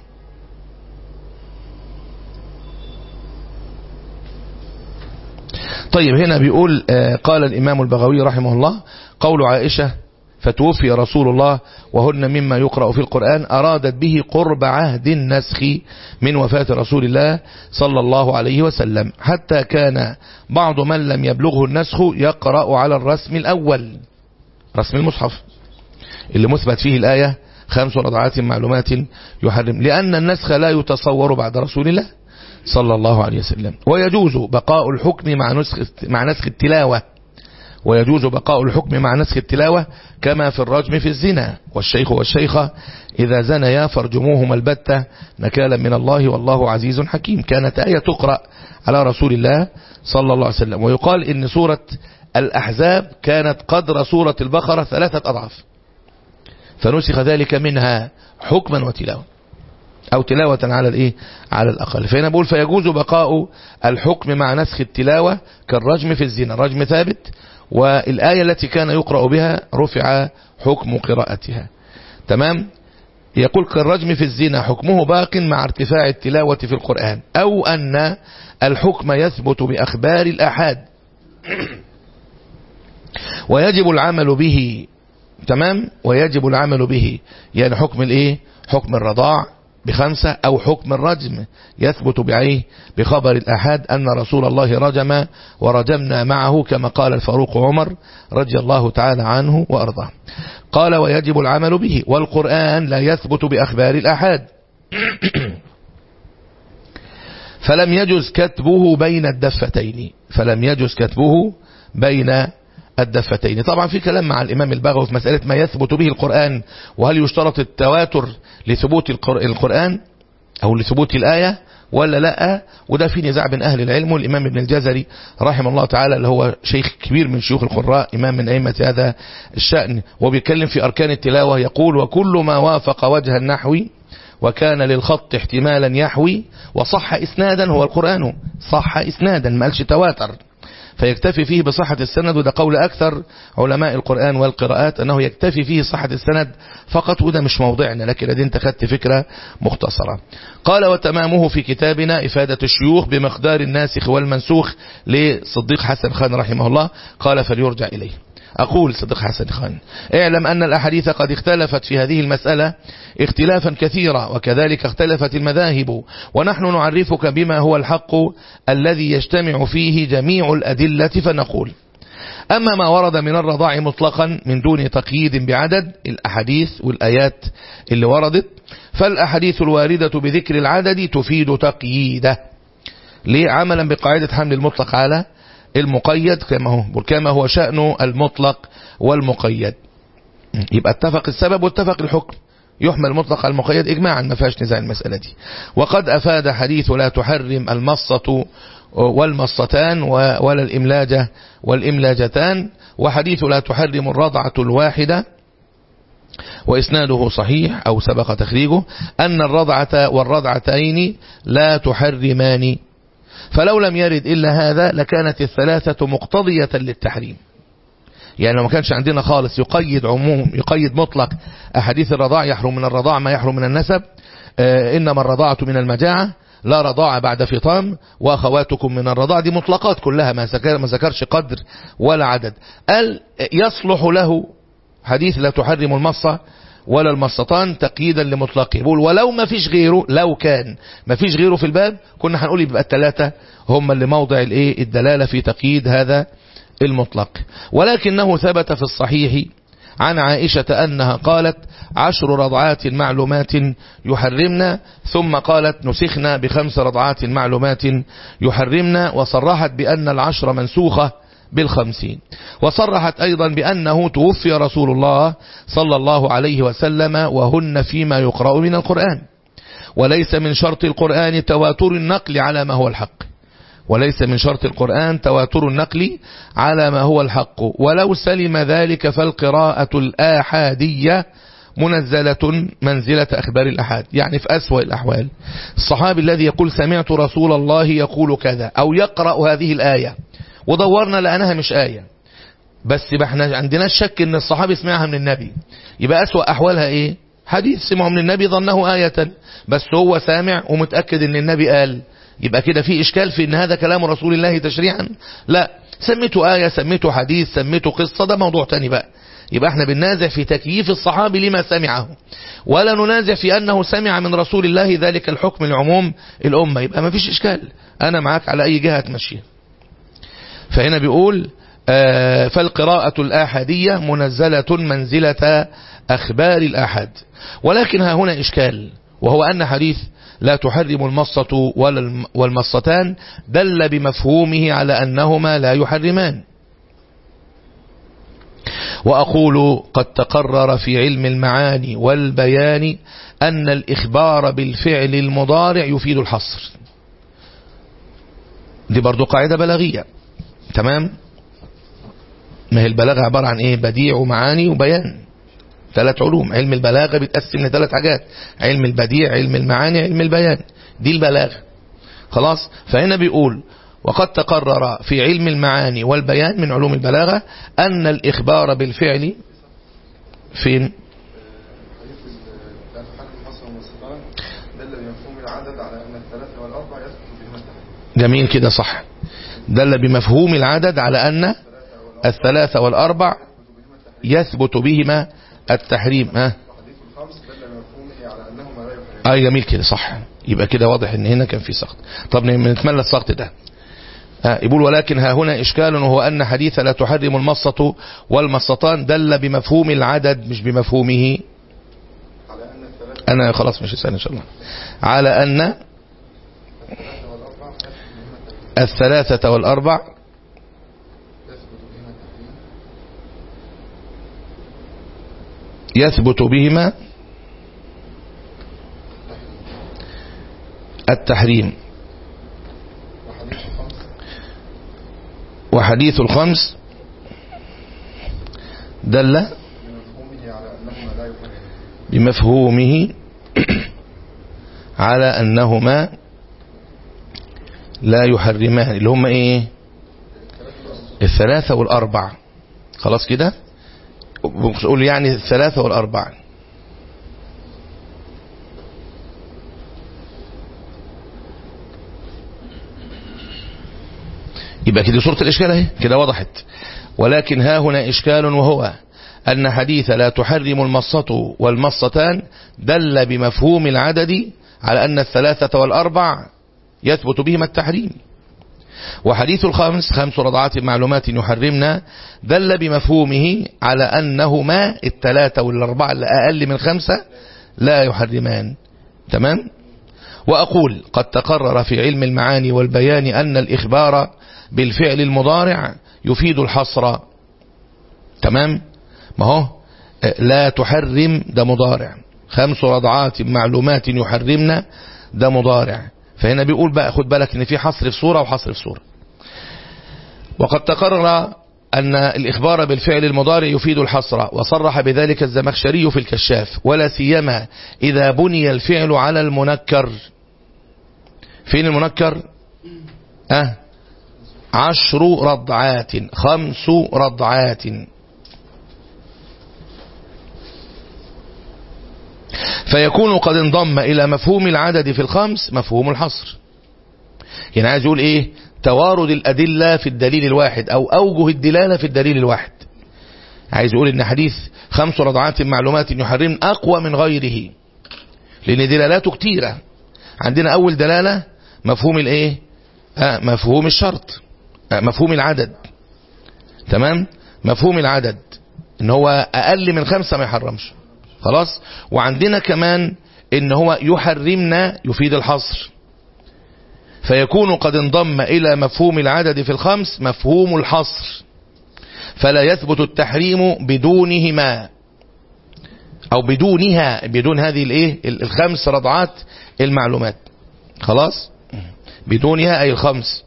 طيب هنا بيقول آه قال الإمام البغوي رحمه الله قول عائشة فتوفي رسول الله وهن مما يقرأ في القرآن أرادت به قرب عهد النسخ من وفاة رسول الله صلى الله عليه وسلم حتى كان بعض من لم يبلغه النسخ يقرأ على الرسم الأول رسم المصحف اللي مثبت فيه الآية خمس رضعات معلومات يحرم لأن النسخ لا يتصور بعد رسول الله صلى الله عليه وسلم ويجوز بقاء الحكم مع نسخ مع نسخ التلاوة ويجوز بقاء الحكم مع نسخ التلاوة كما في الرجم في الزنا والشيخ والشيخة إذا زنيا فرجموهما البتة نكالا من الله والله عزيز حكيم كانت آية تقرأ على رسول الله صلى الله عليه وسلم ويقال إن سورة الأحزاب كانت قدر سورة البقرة ثلاثة أضعاف فنسخ ذلك منها حكما وتلاوة أو تلاوة على الإيه على الأقل فهنا بقول فيجوز بقاء الحكم مع نسخ التلاوة كالرجم في الزنا الرجم ثابت والآية التي كان يقرأ بها رفع حكم قراءتها تمام يقول كالرجم في الزنا حكمه باق مع ارتفاع التلاوة في القرآن أو أن الحكم يثبت بأخبار الأحاد ويجب العمل به تمام ويجب العمل به يعني حكم الايه حكم الرضاع بخمسة أو حكم الرجم يثبت بعيه بخبر الأحد أن رسول الله رجم ورجمنا معه كما قال الفاروق عمر رضي الله تعالى عنه وأرضاه قال ويجب العمل به والقرآن لا يثبت بأخبار الأحد فلم يجز كتبه بين الدفتين فلم يجز كتبه بين الدفتين طبعا في كلام مع الإمام البغوي في مسألة ما يثبت به القرآن وهل يشترط التواتر لثبوت القرآن أو لثبوت الآية ولا لا وده في نزاع بين أهل العلم والإمام ابن الجزري رحمه الله تعالى اللي هو شيخ كبير من شيوخ القراء إمام من أئمة هذا الشأن وبيتكلم في أركان التلاوة يقول وكل ما وافق وجه النحو وكان للخط احتمالا يحوي وصح إسنادا هو القرآن صح إسنادا ما قالش تواتر فيكتفي فيه بصحة السند وده قول أكثر علماء القرآن والقراءات أنه يكتفي فيه صحة السند فقط وده مش موضعنا لكن لدي انت خدت فكرة مختصرة قال وتمامه في كتابنا إفادة الشيوخ بمقدار الناسخ والمنسوخ لصديق حسن خان رحمه الله قال فليرجع إليه أقول صديق حسن خان اعلم أن الأحاديث قد اختلفت في هذه المسألة اختلافا كثيرا وكذلك اختلفت المذاهب ونحن نعرفك بما هو الحق الذي يجتمع فيه جميع الأدلة فنقول أما ما ورد من الرضاع مطلقا من دون تقييد بعدد الأحاديث والآيات اللي وردت فالأحاديث الواردة بذكر العدد تفيد تقييده ليه عملا بقاعدة حمل المطلق على المقيد كما هو كما هو شأن المطلق والمقيد يبقى اتفق السبب واتفق الحكم يحمل المطلق على المقيد إجماعا ما فيهاش نزاع المسألة دي وقد أفاد حديث لا تحرم المصة والمصتان ولا الإملاجة والإملاجتان وحديث لا تحرم الرضعة الواحدة وإسناده صحيح أو سبق تخريجه أن الرضعة والرضعتين لا تحرمان فلو لم يرد إلا هذا لكانت الثلاثة مقتضية للتحريم يعني لو ما كانش عندنا خالص يقيد عموم يقيد مطلق أحاديث الرضاع يحرم من الرضاع ما يحرم من النسب آه إنما الرضاعة من المجاعة لا رضاعة بعد فطام وأخواتكم من الرضاع دي مطلقات كلها ما ذكر ما ذكرش قدر ولا عدد قال يصلح له حديث لا تحرم المصة ولا المصتان تقييدا لمطلقه يقول ولو ما فيش غيره لو كان ما فيش غيره في الباب كنا هنقول يبقى الثلاثة هم اللي موضع الايه الدلالة في تقييد هذا المطلق ولكنه ثبت في الصحيح عن عائشة أنها قالت عشر رضعات معلومات يحرمنا ثم قالت نسخنا بخمس رضعات معلومات يحرمنا وصرحت بأن العشر منسوخة بالخمسين وصرحت أيضا بأنه توفي رسول الله صلى الله عليه وسلم وهن فيما يقرأ من القرآن وليس من شرط القرآن تواتر النقل على ما هو الحق وليس من شرط القرآن تواتر النقل على ما هو الحق ولو سلم ذلك فالقراءة الآحادية منزلة منزلة أخبار الأحاد يعني في أسوأ الأحوال الصحابي الذي يقول سمعت رسول الله يقول كذا أو يقرأ هذه الآية ودورنا لأنها مش آية بس احنا عندنا الشك ان الصحابي سمعها من النبي يبقى أسوأ أحوالها ايه حديث سمعه من النبي ظنه آية بس هو سامع ومتأكد ان النبي قال يبقى كده في إشكال في ان هذا كلام رسول الله تشريعا لا سميته آية سميته حديث سميته قصة ده موضوع تاني بقى يبقى احنا بننازع في تكييف الصحابي لما سمعه ولا ننازع في أنه سمع من رسول الله ذلك الحكم لعموم الأمة يبقى ما فيش إشكال أنا معاك على أي جهة تمشيها فهنا بيقول آه فالقراءة الآحادية منزلة منزلة أخبار الآحاد ولكن ها هنا إشكال وهو أن حديث لا تحرم المصة والمصتان دل بمفهومه على أنهما لا يحرمان وأقول قد تقرر في علم المعاني والبيان أن الإخبار بالفعل المضارع يفيد الحصر دي برضو قاعدة بلاغية تمام ما هي البلاغة عبارة عن ايه بديع ومعاني وبيان ثلاث علوم علم البلاغة بيتقسم لثلاث حاجات علم البديع علم المعاني علم البيان دي البلاغة خلاص فهنا بيقول وقد تقرر في علم المعاني والبيان من علوم البلاغة أن الإخبار بالفعل فين جميل كده صح دل بمفهوم العدد على أن الثلاثة والأربع يثبت بهما التحريم ها أي جميل كده صح يبقى كده واضح ان هنا كان في سقط طب نتمنى السقط ده يقول ولكن ها هنا إشكال وهو أن حديث لا تحرم المصة والمصتان دل بمفهوم العدد مش بمفهومه أنا خلاص مش سهل إن شاء الله على أن الثلاثة والأربع يثبت بهما التحريم وحديث الخمس دل بمفهومه على أنهما لا يحرمان اللي هم ايه الثلاثة والأربع خلاص كده بتقول يعني الثلاثة والأربع يبقى كده صورة الإشكال اهي كده وضحت ولكن ها هنا إشكال وهو أن حديث لا تحرم المصة والمصتان دل بمفهوم العدد على أن الثلاثة والأربع يثبت بهما التحريم وحديث الخامس خمس رضعات معلومات يحرمنا دل بمفهومه على أنهما الثلاثة والأربعة اللي أقل من خمسة لا يحرمان تمام وأقول قد تقرر في علم المعاني والبيان أن الإخبار بالفعل المضارع يفيد الحصر تمام ما هو لا تحرم ده مضارع خمس رضعات معلومات يحرمنا ده مضارع فهنا بيقول بقى خد بالك ان في حصر في صورة وحصر في صورة وقد تقرر أن الإخبار بالفعل المضارع يفيد الحصر وصرح بذلك الزمخشري في الكشاف ولا سيما إذا بني الفعل على المنكر فين المنكر أه عشر رضعات خمس رضعات فيكون قد انضم إلى مفهوم العدد في الخمس مفهوم الحصر يعني عايز يقول إيه توارد الأدلة في الدليل الواحد أو أوجه الدلالة في الدليل الواحد عايز يقول إن حديث خمس رضعات معلومات يحرم أقوى من غيره لأن دلالاته كتيرة عندنا أول دلالة مفهوم الإيه آه مفهوم الشرط آه مفهوم العدد تمام مفهوم العدد ان هو اقل من خمسة ما يحرمش خلاص وعندنا كمان ان هو يحرمنا يفيد الحصر فيكون قد انضم الى مفهوم العدد في الخمس مفهوم الحصر فلا يثبت التحريم بدونهما او بدونها بدون هذه الايه الخمس رضعات المعلومات خلاص بدونها اي الخمس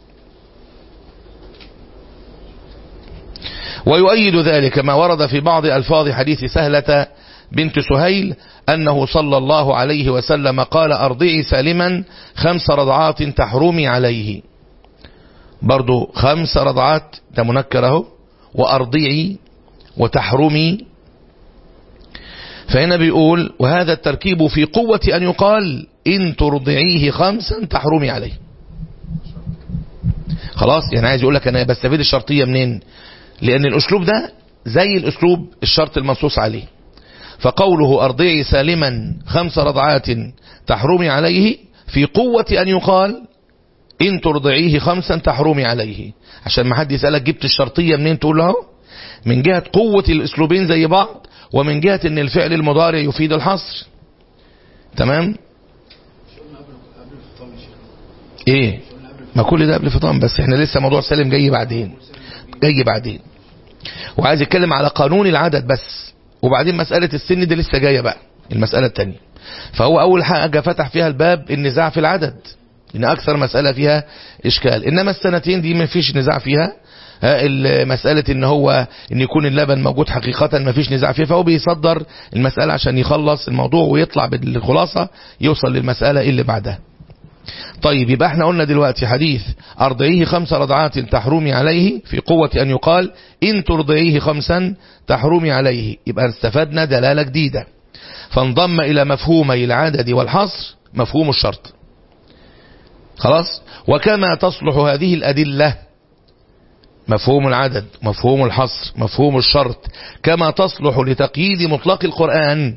ويؤيد ذلك ما ورد في بعض ألفاظ حديث سهلة بنت سهيل أنه صلى الله عليه وسلم قال أرضعي سالما خمس رضعات تحرمي عليه برضو خمس رضعات ده منكره وأرضعي وتحرمي فهنا بيقول وهذا التركيب في قوة أن يقال إن ترضعيه خمسا تحرمي عليه خلاص يعني عايز يقول لك أنا بستفيد الشرطية منين لأن الأسلوب ده زي الأسلوب الشرط المنصوص عليه فقوله أرضعي سالما خمس رضعات تحرمي عليه في قوة أن يقال إن ترضعيه خمسا تحرمي عليه عشان ما حد يسألك جبت الشرطية منين تقول له من جهة قوة الأسلوبين زي بعض ومن جهة أن الفعل المضارع يفيد الحصر تمام ايه ما كل ده قبل فطام بس احنا لسه موضوع سالم جاي بعدين جاي بعدين وعايز يتكلم على قانون العدد بس وبعدين مسألة السن دي لسه جاية بقى المسألة التانية فهو أول حاجة فتح فيها الباب النزاع في العدد إن أكثر مسألة فيها إشكال إنما السنتين دي ما فيش نزاع فيها مسألة إن هو إن يكون اللبن موجود حقيقة ما فيش نزاع فيها فهو بيصدر المسألة عشان يخلص الموضوع ويطلع بالخلاصة يوصل للمسألة اللي بعدها طيب يبقى احنا قلنا دلوقتي حديث أرضعيه خمس رضعات تحرمي عليه في قوة أن يقال إن ترضعيه خمسا تحرمي عليه يبقى استفدنا دلالة جديدة فانضم إلى مفهومي العدد والحصر مفهوم الشرط خلاص وكما تصلح هذه الأدلة مفهوم العدد مفهوم الحصر مفهوم الشرط كما تصلح لتقييد مطلق القرآن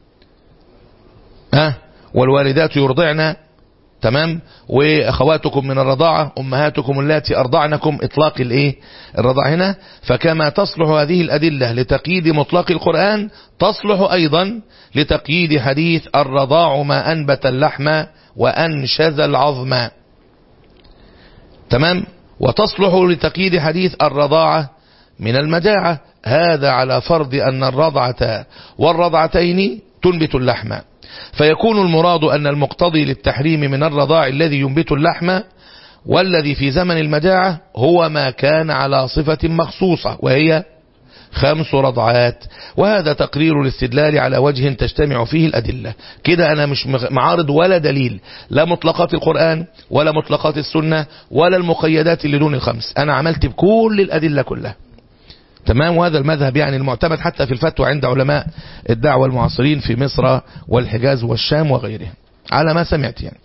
ها والوالدات يرضعن تمام واخواتكم من الرضاعة امهاتكم اللاتي ارضعنكم اطلاق الايه الرضاعة هنا فكما تصلح هذه الادلة لتقييد مطلق القرآن تصلح ايضا لتقييد حديث الرضاع ما انبت اللحم وانشز العظم تمام وتصلح لتقييد حديث الرضاعة من المجاعة هذا على فرض أن الرضعة والرضعتين تنبت اللحم فيكون المراد أن المقتضي للتحريم من الرضاع الذي ينبت اللحم والذي في زمن المجاعة هو ما كان على صفة مخصوصة وهي خمس رضعات وهذا تقرير الاستدلال على وجه تجتمع فيه الأدلة كده أنا مش معارض ولا دليل لا مطلقات القرآن ولا مطلقات السنة ولا المقيدات اللي دون الخمس أنا عملت بكل الأدلة كلها تمام وهذا المذهب يعني المعتمد حتى في الفتوى عند علماء الدعوة المعاصرين في مصر والحجاز والشام وغيرها على ما سمعت يعني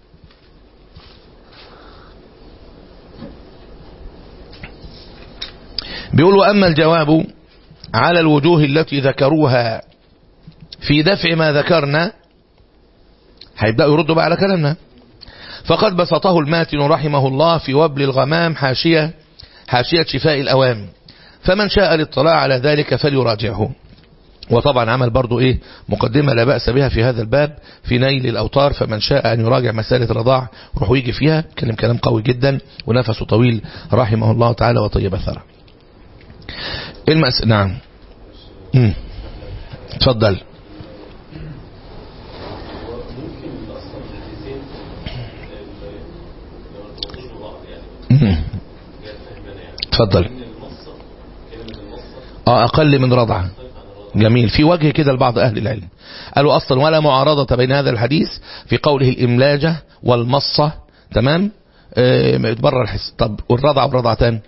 بيقول وأما الجواب على الوجوه التي ذكروها في دفع ما ذكرنا هيبدأوا يردوا بقى على كلامنا فقد بسطه الماتن رحمه الله في وبل الغمام حاشية حاشية شفاء الأوام فمن شاء الاطلاع على ذلك فليراجعه وطبعا عمل برضو ايه مقدمة لا بأس بها في هذا الباب في نيل الأوطار فمن شاء أن يراجع مسألة الرضاع روح ويجي فيها كلم كلام قوي جدا ونفسه طويل رحمه الله تعالى وطيب ثرى المس... نعم مم. تفضل مم. تفضل اه اقل من رضعه جميل في وجه كده لبعض أهل العلم قالوا أصلا ولا معارضة بين هذا الحديث في قوله الإملاجة والمصة تمام اه بره الحس طب والرضع والرضعتان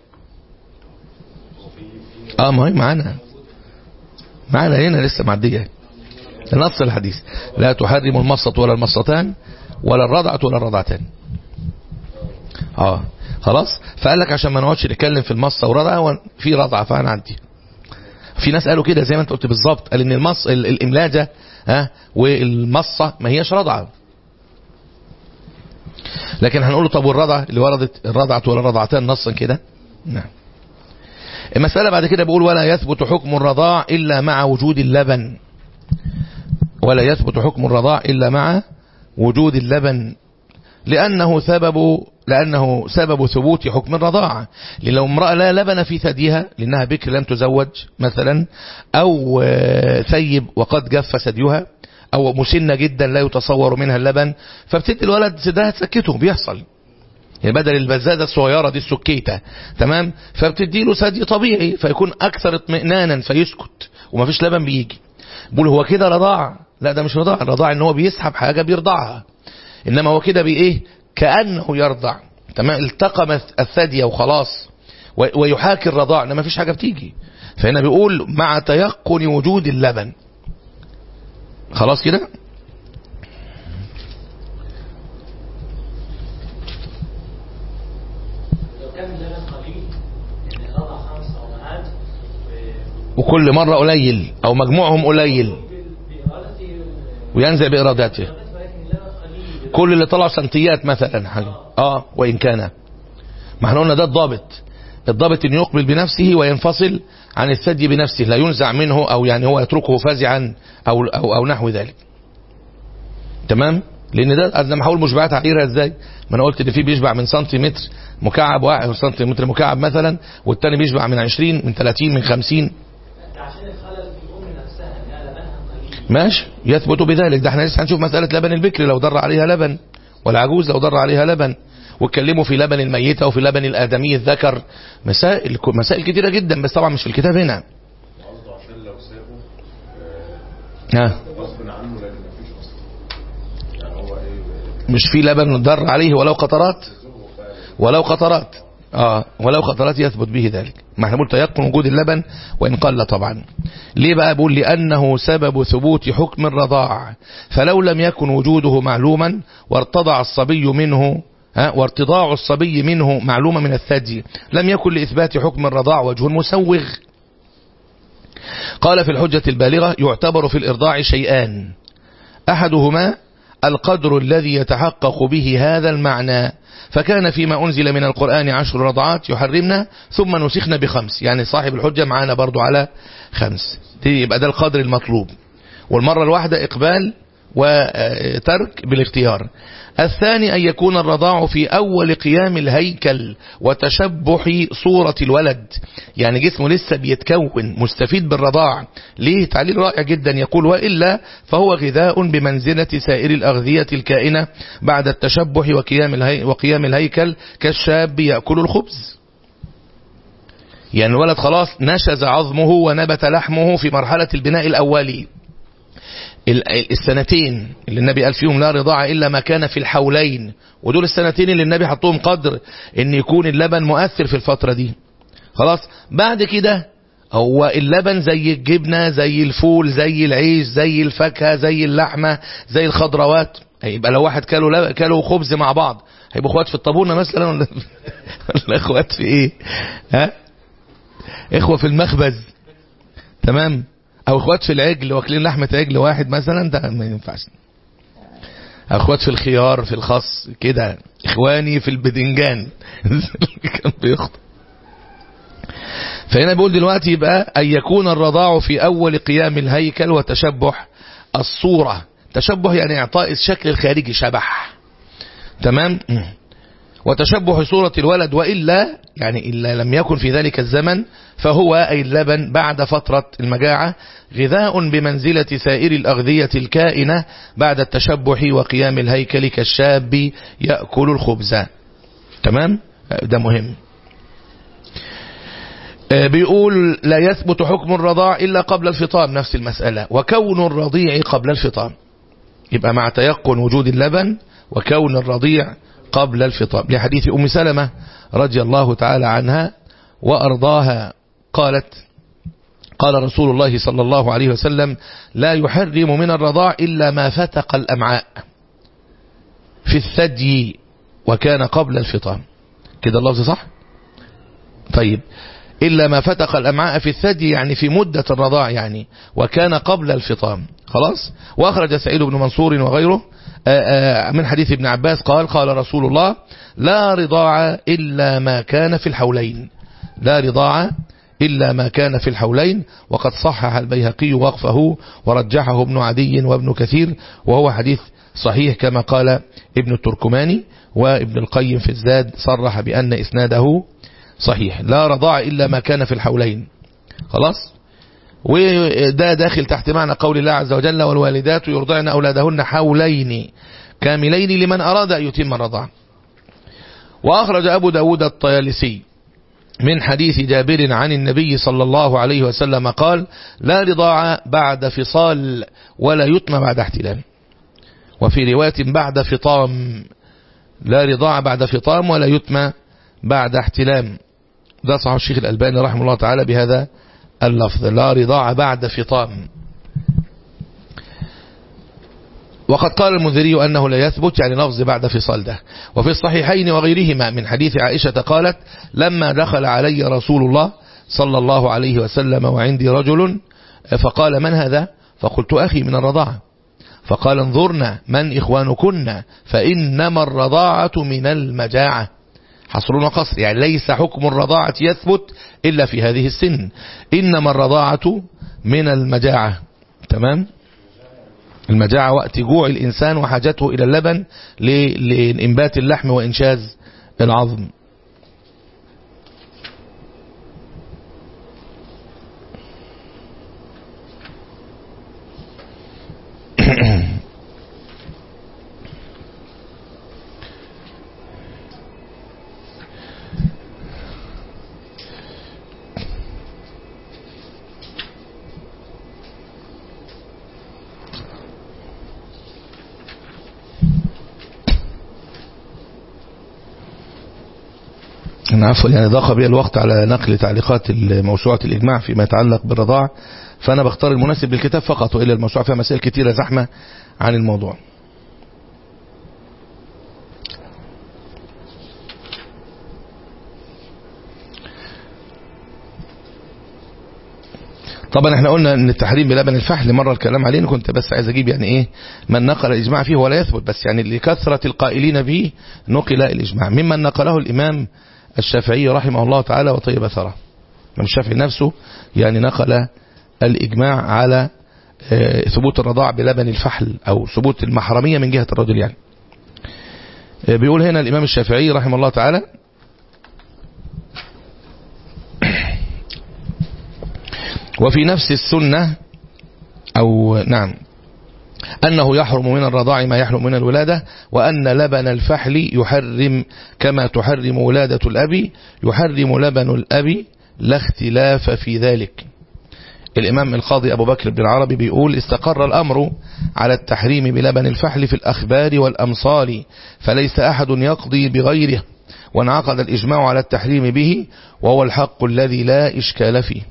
اه ما هي معانا معانا هنا لسه معدية نص الحديث لا تحرم المصة ولا المصتان ولا الرضعة ولا الرضعتان اه خلاص فقال لك عشان ما نقعدش نتكلم في المصة والرضعة في رضعة فانا عندي في ناس قالوا كده زي ما انت قلت بالظبط قال ان المص الاملاجه ها والمصه ما هياش رضعه لكن هنقول له طب والرضعه اللي وردت الرضعه ولا رضعتان نصا كده نعم المسألة بعد كده بيقول ولا يثبت حكم الرضاع إلا مع وجود اللبن ولا يثبت حكم الرضاع إلا مع وجود اللبن لأنه سبب لأنه سبب ثبوت حكم الرضاعة لأن لو امرأة لا لبن في ثديها لأنها بكر لم تزوج مثلا أو ثيب وقد جف ثديها أو مسنة جدا لا يتصور منها اللبن فبتدي الولد صدرها تسكته بيحصل يعني بدل البزادة الصغيرة دي السكيتة تمام فبتدي له ثدي طبيعي فيكون أكثر اطمئنانا فيسكت ومفيش لبن بيجي بقول هو كده رضاع لا ده مش رضاع الرضاع ان هو بيسحب حاجة بيرضعها انما هو كده بايه كأنه يرضع تمام التقم الثدي وخلاص ويحاكي الرضاع انما مفيش حاجة بتيجي فهنا بيقول مع تيقن وجود اللبن خلاص كده وكل مرة قليل او مجموعهم قليل وينزل بإرادته كل اللي طلع سنتيات مثلا حاجة اه وإن كان ما احنا قلنا ده الضابط الضابط ان يقبل بنفسه وينفصل عن الثدي بنفسه لا ينزع منه او يعني هو يتركه فزعا او, أو, أو نحو ذلك تمام لان ده انا هقول مشبعات عقيرة ازاي ما انا قلت ان في بيشبع من سنتيمتر مكعب واحد سنتيمتر مكعب مثلا والتاني بيشبع من 20 من 30 من 50 ماشي يثبت بذلك ده احنا لسه هنشوف مسألة لبن البكر لو ضر عليها لبن والعجوز لو ضر عليها لبن واتكلموا في لبن الميتة وفي لبن الآدمي الذكر مسائل مسائل كتيرة جدا بس طبعا مش في الكتاب هنا قصده عشان لو سابه ها غصب عنه لكن مفيش اصلا يعني هو ايه مش في لبن ضر عليه ولو قطرات ولو قطرات اه ولو قطرات يثبت به ذلك ما احنا بنقول تيقن وجود اللبن وان قل طبعا ليه بقى بقول لانه سبب ثبوت حكم الرضاع فلو لم يكن وجوده معلوما وارتضع الصبي منه ها وارتضاع الصبي منه معلومة من الثدي لم يكن لإثبات حكم الرضاع وجه مسوغ قال في الحجة البالغة يعتبر في الإرضاع شيئان أحدهما القدر الذي يتحقق به هذا المعنى فكان فيما أنزل من القرآن عشر رضعات يحرمنا ثم نسخنا بخمس يعني صاحب الحجة معانا برضو على خمس دي يبقى ده القدر المطلوب والمرة الواحدة إقبال وترك بالاختيار الثاني أن يكون الرضاع في أول قيام الهيكل وتشبح صورة الولد يعني جسمه لسه بيتكون مستفيد بالرضاع ليه تعليل رائع جدا يقول وإلا فهو غذاء بمنزلة سائر الأغذية الكائنة بعد التشبح وقيام, الهي وقيام الهيكل كالشاب يأكل الخبز يعني الولد خلاص نشز عظمه ونبت لحمه في مرحلة البناء الأولي السنتين اللي النبي قال فيهم لا رضاعة إلا ما كان في الحولين ودول السنتين اللي النبي حطوهم قدر ان يكون اللبن مؤثر في الفترة دي خلاص بعد كده هو اللبن زي الجبنة زي الفول زي العيش زي الفاكهة زي اللحمة زي الخضروات هيبقى لو واحد كانوا كانوا خبز مع بعض هيبقوا اخوات في الطابونة مثلا ولا, ولا اخوات في ايه ها اخوة في المخبز تمام او اخوات في العجل واكلين لحمة عجل واحد مثلا ده ما ينفعش اخوات في الخيار في الخس كده اخواني في البدنجان كان بيخطئ فهنا بيقول دلوقتي يبقى أن يكون الرضاع في أول قيام الهيكل وتشبه الصورة تشبه يعني إعطاء الشكل الخارجي شبح تمام وتشبه صورة الولد وإلا يعني إلا لم يكن في ذلك الزمن فهو أي اللبن بعد فترة المجاعة غذاء بمنزلة سائر الأغذية الكائنة بعد التشبح وقيام الهيكل كالشاب يأكل الخبز تمام ده مهم بيقول لا يثبت حكم الرضاع إلا قبل الفطام نفس المسألة وكون الرضيع قبل الفطام يبقى مع تيقن وجود اللبن وكون الرضيع قبل الفطام لحديث أم سلمة رضي الله تعالى عنها وأرضاها قالت قال رسول الله صلى الله عليه وسلم لا يحرم من الرضاع إلا ما فتق الأمعاء في الثدي وكان قبل الفطام كده اللفظ صح طيب إلا ما فتق الأمعاء في الثدي يعني في مدة الرضاع يعني وكان قبل الفطام خلاص وأخرج سعيد بن منصور وغيره من حديث ابن عباس قال قال رسول الله لا رضاع إلا ما كان في الحولين لا رضاع إلا ما كان في الحولين وقد صحح البيهقي وقفه ورجحه ابن عدي وابن كثير وهو حديث صحيح كما قال ابن التركماني وابن القيم في الزاد صرح بأن إسناده صحيح لا رضاع إلا ما كان في الحولين خلاص وده داخل تحت معنى قول الله عز وجل والوالدات يرضعن أولادهن حولين كاملين لمن أراد أن يتم الرضاع وأخرج أبو داود الطيالسي من حديث جابر عن النبي صلى الله عليه وسلم قال لا رضاع بعد فصال ولا يتم بعد احتلام وفي رواية بعد فطام لا رضاع بعد فطام ولا يتم بعد احتلام ده صحيح الشيخ الألباني رحمه الله تعالى بهذا اللفظ لا رضاع بعد فطام وقد قال المنذري أنه لا يثبت يعني لفظ بعد فصال ده وفي الصحيحين وغيرهما من حديث عائشة قالت لما دخل علي رسول الله صلى الله عليه وسلم وعندي رجل فقال من هذا فقلت أخي من الرضاعة فقال انظرنا من إخوانكن فإنما الرضاعة من المجاعة حصر وقصر يعني ليس حكم الرضاعة يثبت إلا في هذه السن إنما الرضاعة من المجاعة تمام المجاعة وقت جوع الإنسان وحاجته إلى اللبن لإنبات اللحم وإنشاز العظم عفوا يعني ضاق بي الوقت على نقل تعليقات موسوعة الإجماع فيما يتعلق بالرضاعة فأنا بختار المناسب للكتاب فقط وإلا الموسوعة فيها مسائل كثيرة زحمة عن الموضوع طبعا احنا قلنا ان التحريم بلبن الفحل مرة الكلام عليه كنت بس عايز اجيب يعني ايه من نقل الاجماع فيه ولا يثبت بس يعني لكثرة القائلين به نقل الاجماع ممن نقله الامام الشافعي رحمه الله تعالى وطيب ثرى الامام الشافعي نفسه يعني نقل الاجماع على ثبوت الرضاع بلبن الفحل او ثبوت المحرمية من جهة الرجل يعني بيقول هنا الامام الشافعي رحمه الله تعالى وفي نفس السنة أو نعم أنه يحرم من الرضاع ما يحرم من الولادة وأن لبن الفحل يحرم كما تحرم ولادة الأب يحرم لبن الأب لا اختلاف في ذلك الإمام القاضي أبو بكر بن العربي بيقول استقر الأمر على التحريم بلبن الفحل في الأخبار والأمصار فليس أحد يقضي بغيره وانعقد الإجماع على التحريم به وهو الحق الذي لا إشكال فيه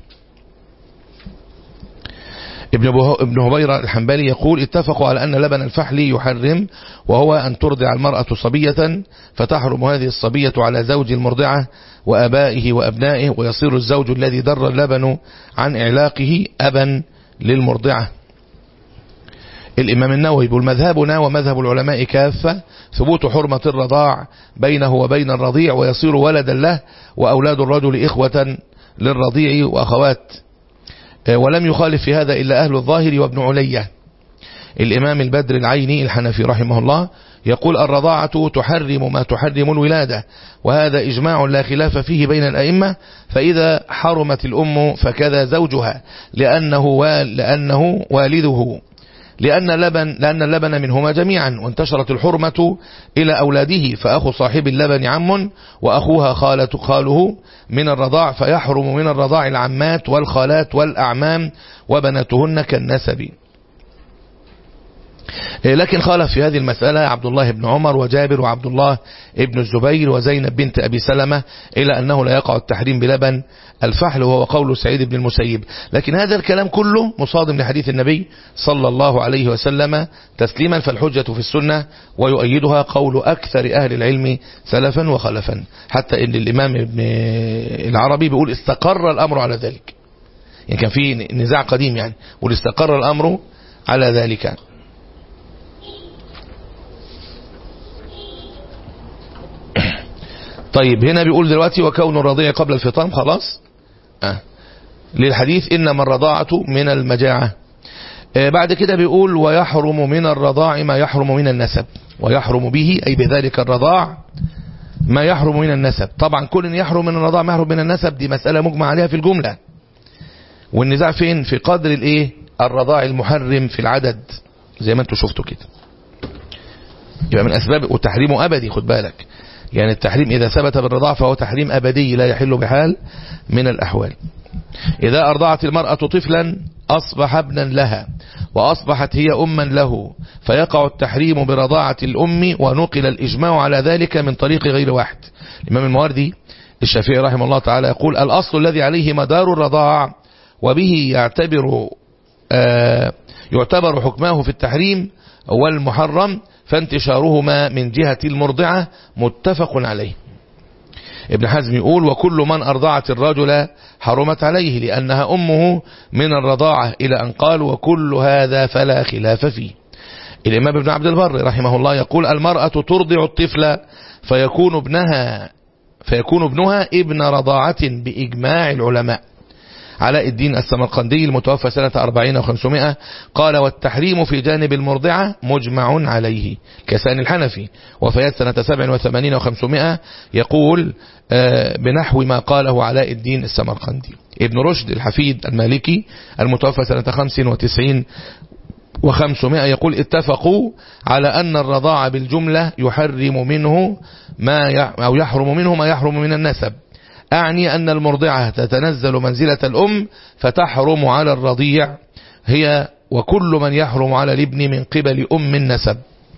ابن ابن هبيرة الحنبلي يقول اتفقوا على أن لبن الفحل يحرم وهو أن ترضع المرأة صبية فتحرم هذه الصبية على زوج المرضعة وأبائه وأبنائه ويصير الزوج الذي در اللبن عن إعلاقه أبا للمرضعة الإمام النووي يقول مذهبنا ومذهب العلماء كافة ثبوت حرمة الرضاع بينه وبين الرضيع ويصير ولدا له وأولاد الرجل إخوة للرضيع وأخوات ولم يخالف في هذا إلا أهل الظاهر وابن علية الإمام البدر العيني الحنفي رحمه الله يقول الرضاعة تحرم ما تحرم الولادة وهذا إجماع لا خلاف فيه بين الأئمة فإذا حرمت الأم فكذا زوجها لأنه, وال لأنه والده لأن اللبن, لأن اللبن منهما جميعا وانتشرت الحرمة إلى أولاده فأخو صاحب اللبن عم وأخوها خالة خاله من الرضاع فيحرم من الرضاع العمات والخالات والأعمام وبناتهن كالنسب لكن خالف في هذه المسألة عبد الله بن عمر وجابر وعبد الله بن الزبير وزينب بنت أبي سلمة إلى أنه لا يقع التحريم بلبن الفحل وهو قول سعيد بن المسيب لكن هذا الكلام كله مصادم لحديث النبي صلى الله عليه وسلم تسليما فالحجة في السنة ويؤيدها قول أكثر أهل العلم سلفا وخلفا حتى إن الإمام ابن العربي بيقول استقر الأمر على ذلك يعني كان في نزاع قديم يعني واستقر الأمر على ذلك طيب هنا بيقول دلوقتي وكون الرضيع قبل الفطام خلاص آه. للحديث إنما الرضاعة من المجاعة آه بعد كده بيقول ويحرم من الرضاع ما يحرم من النسب ويحرم به أي بذلك الرضاع ما يحرم من النسب طبعا كل يحرم من الرضاع ما يحرم من النسب دي مسألة مجمع عليها في الجملة والنزاع فين في قدر الايه الرضاع المحرم في العدد زي ما انتم شفتوا كده يبقى من أسباب وتحريمه أبدي خد بالك يعني التحريم إذا ثبت بالرضاع فهو تحريم أبدي لا يحل بحال من الأحوال إذا أرضعت المرأة طفلا أصبح ابنا لها وأصبحت هي أما له فيقع التحريم برضاعة الأم ونقل الإجماع على ذلك من طريق غير واحد الإمام المواردي الشافعي رحمه الله تعالى يقول الأصل الذي عليه مدار الرضاع وبه يعتبر آه يعتبر حكمه في التحريم والمحرم فانتشارهما من جهة المرضعة متفق عليه ابن حزم يقول وكل من أرضعت الرجل حرمت عليه لأنها أمه من الرضاعة إلى أن قال وكل هذا فلا خلاف فيه الإمام ابن عبد البر رحمه الله يقول المرأة ترضع الطفل فيكون ابنها فيكون ابنها ابن رضاعة بإجماع العلماء علاء الدين السمرقندي المتوفى سنة 40 و500 قال والتحريم في جانب المرضعة مجمع عليه كسان الحنفي وفيات سنة 87 و500 يقول بنحو ما قاله علاء الدين السمرقندي ابن رشد الحفيد المالكي المتوفى سنة 95 وخمسمائة يقول اتفقوا على أن الرضاع بالجملة يحرم منه ما أو يحرم منه ما يحرم من النسب أعني أن المرضعة تتنزل منزلة الأم فتحرم على الرضيع هي وكل من يحرم على الابن من قبل أم النسب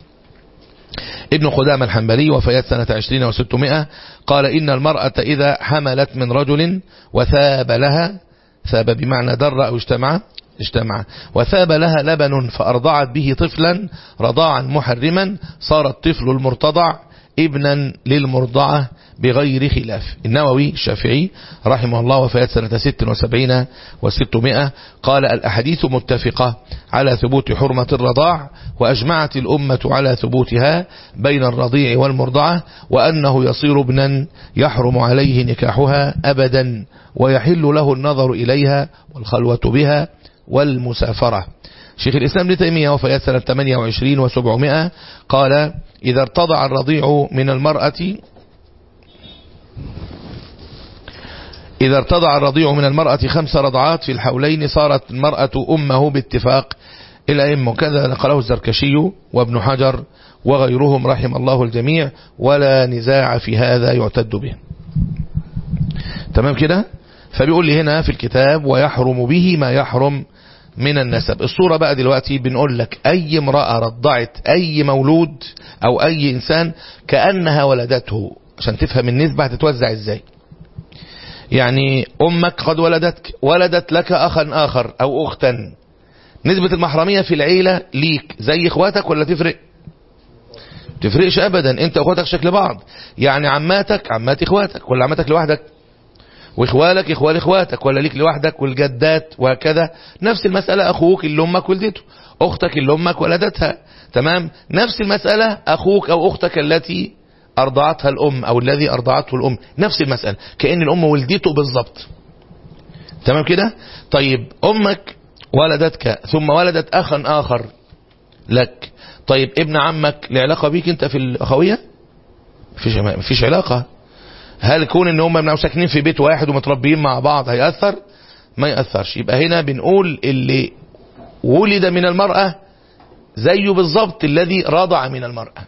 ابن قدام الحنبلي وفيات سنة عشرين وستمائة قال إن المرأة إذا حملت من رجل وثاب لها ثاب بمعنى در أو اجتمع اجتمع وثاب لها لبن فأرضعت به طفلا رضاعا محرما صار الطفل المرتضع ابنا للمرضعة بغير خلاف النووي الشافعي رحمه الله وفيات سنة 76 و600 قال الأحاديث متفقة على ثبوت حرمة الرضاع وأجمعت الأمة على ثبوتها بين الرضيع والمرضعة وأنه يصير ابنا يحرم عليه نكاحها أبدا ويحل له النظر إليها والخلوة بها والمسافرة شيخ الإسلام ابن تيمية وفيات سنة 28 و700 قال إذا ارتضع الرضيع من المرأة إذا ارتضع الرضيع من المرأة خمس رضعات في الحولين صارت المرأة أمه باتفاق الأئمة كذا نقله الزركشي وابن حجر وغيرهم رحم الله الجميع ولا نزاع في هذا يعتد به تمام كده فبيقول لي هنا في الكتاب ويحرم به ما يحرم من النسب الصورة بقى دلوقتي بنقول لك أي امرأة رضعت أي مولود أو أي إنسان كأنها ولدته عشان تفهم النسبة هتتوزع إزاي يعني أمك قد ولدتك ولدت لك أخا آخر أو أختا نسبة المحرمية في العيلة ليك زي إخواتك ولا تفرق تفرقش أبدا أنت أخواتك شكل بعض يعني عماتك عمات إخواتك ولا عماتك لوحدك واخوالك اخوال اخواتك ولا ليك لوحدك والجدات وهكذا نفس المسألة اخوك اللي امك ولدته اختك اللي امك ولدتها تمام نفس المسألة اخوك او اختك التي ارضعتها الام او الذي ارضعته الام نفس المسألة كأن الام ولدته بالضبط تمام كده طيب أمك ولدتك ثم ولدت أخا آخر لك طيب ابن عمك له علاقة بيك انت في الأخوية مفيش مفيش علاقة هل كون ان هم ساكنين في بيت واحد ومتربيين مع بعض هيأثر ما يأثرش يبقى هنا بنقول اللي ولد من المرأة زيه بالظبط الذي رضع من المرأة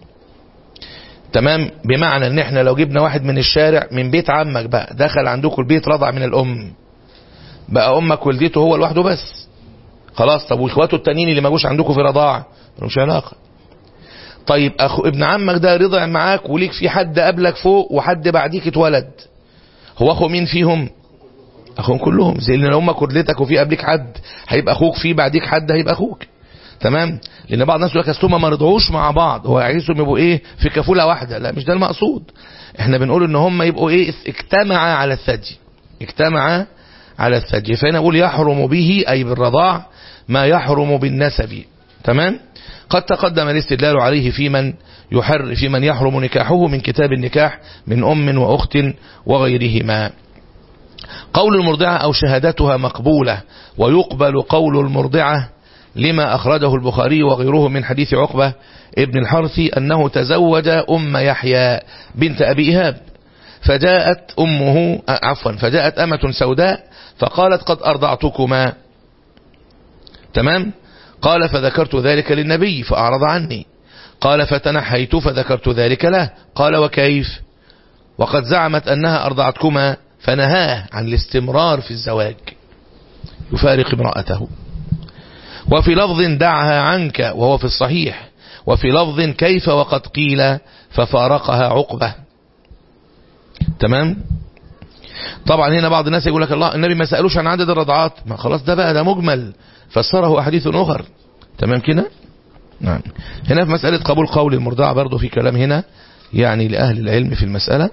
تمام بمعنى ان احنا لو جبنا واحد من الشارع من بيت عمك بقى دخل عندكم البيت رضع من الام بقى امك ولدته هو لوحده بس خلاص طب واخواته التانيين اللي ما جوش عندكم في رضاعه ملوش علاقه طيب اخو ابن عمك ده رضع معاك وليك في حد قبلك فوق وحد بعديك اتولد هو اخو مين فيهم اخوهم كلهم زي لان امك ولدتك وفي قبلك حد هيبقى اخوك في بعديك حد هيبقى اخوك تمام لان بعض الناس يقول لك اصل ما رضعوش مع بعض هو عايزهم يبقوا ايه في كفوله واحده لا مش ده المقصود احنا بنقول ان هم يبقوا ايه اجتمعا على الثدي اجتمعا على الثدي فهنا نقول يحرم به اي بالرضاع ما يحرم بالنسب تمام قد تقدم الاستدلال عليه في من يحر في من يحرم نكاحه من كتاب النكاح من ام واخت وغيرهما قول المرضعة أو شهادتها مقبولة ويقبل قول المرضعة لما أخرجه البخاري وغيره من حديث عقبة ابن الحرثي أنه تزوج أم يحيى بنت أبي إهاب فجاءت أمه عفوا فجاءت أمة سوداء فقالت قد أرضعتكما تمام قال فذكرت ذلك للنبي فأعرض عني قال فتنحيت فذكرت ذلك له قال وكيف وقد زعمت أنها أرضعتكما فنهاه عن الاستمرار في الزواج يفارق امرأته وفي لفظ دعها عنك وهو في الصحيح وفي لفظ كيف وقد قيل ففارقها عقبة تمام طبعا هنا بعض الناس يقول لك الله النبي ما سألوش عن عدد الرضعات ما خلاص ده بقى ده مجمل فسره أحاديث أخر تمام كده نعم هنا في مسألة قبول قول المرضعة برضو في كلام هنا يعني لأهل العلم في المسألة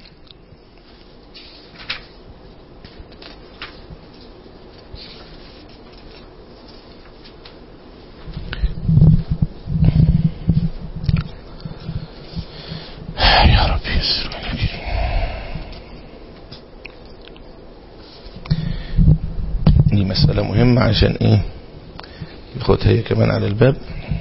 يا رب يسر دي مسألة مهمة عشان ايه ياخدها هي كمان على الباب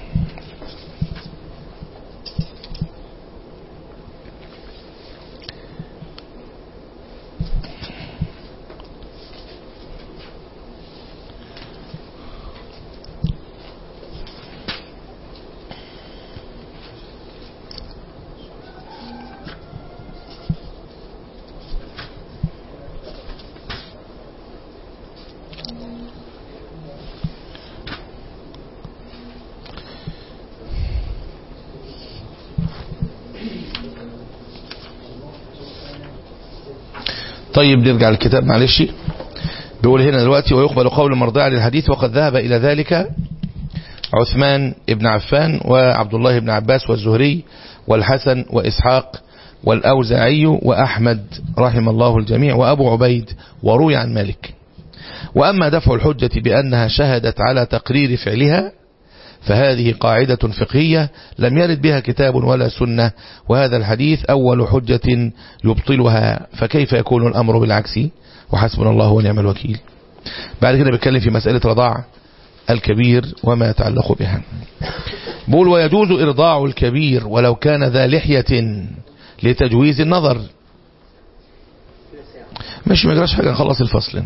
طيب نرجع للكتاب معلش بيقول هنا دلوقتي ويقبل قول المرضع للحديث وقد ذهب إلى ذلك عثمان بن عفان وعبد الله بن عباس والزهري والحسن وإسحاق والأوزاعي وأحمد رحم الله الجميع وأبو عبيد وروي عن مالك وأما دفع الحجة بأنها شهدت على تقرير فعلها فهذه قاعدة فقهية لم يرد بها كتاب ولا سنة وهذا الحديث أول حجة يبطلها فكيف يكون الأمر بالعكس وحسبنا الله ونعم الوكيل بعد كده بيتكلم في مسألة رضاع الكبير وما يتعلق بها بقول ويجوز إرضاع الكبير ولو كان ذا لحية لتجويز النظر مش ما يجراش حاجة نخلص الفصل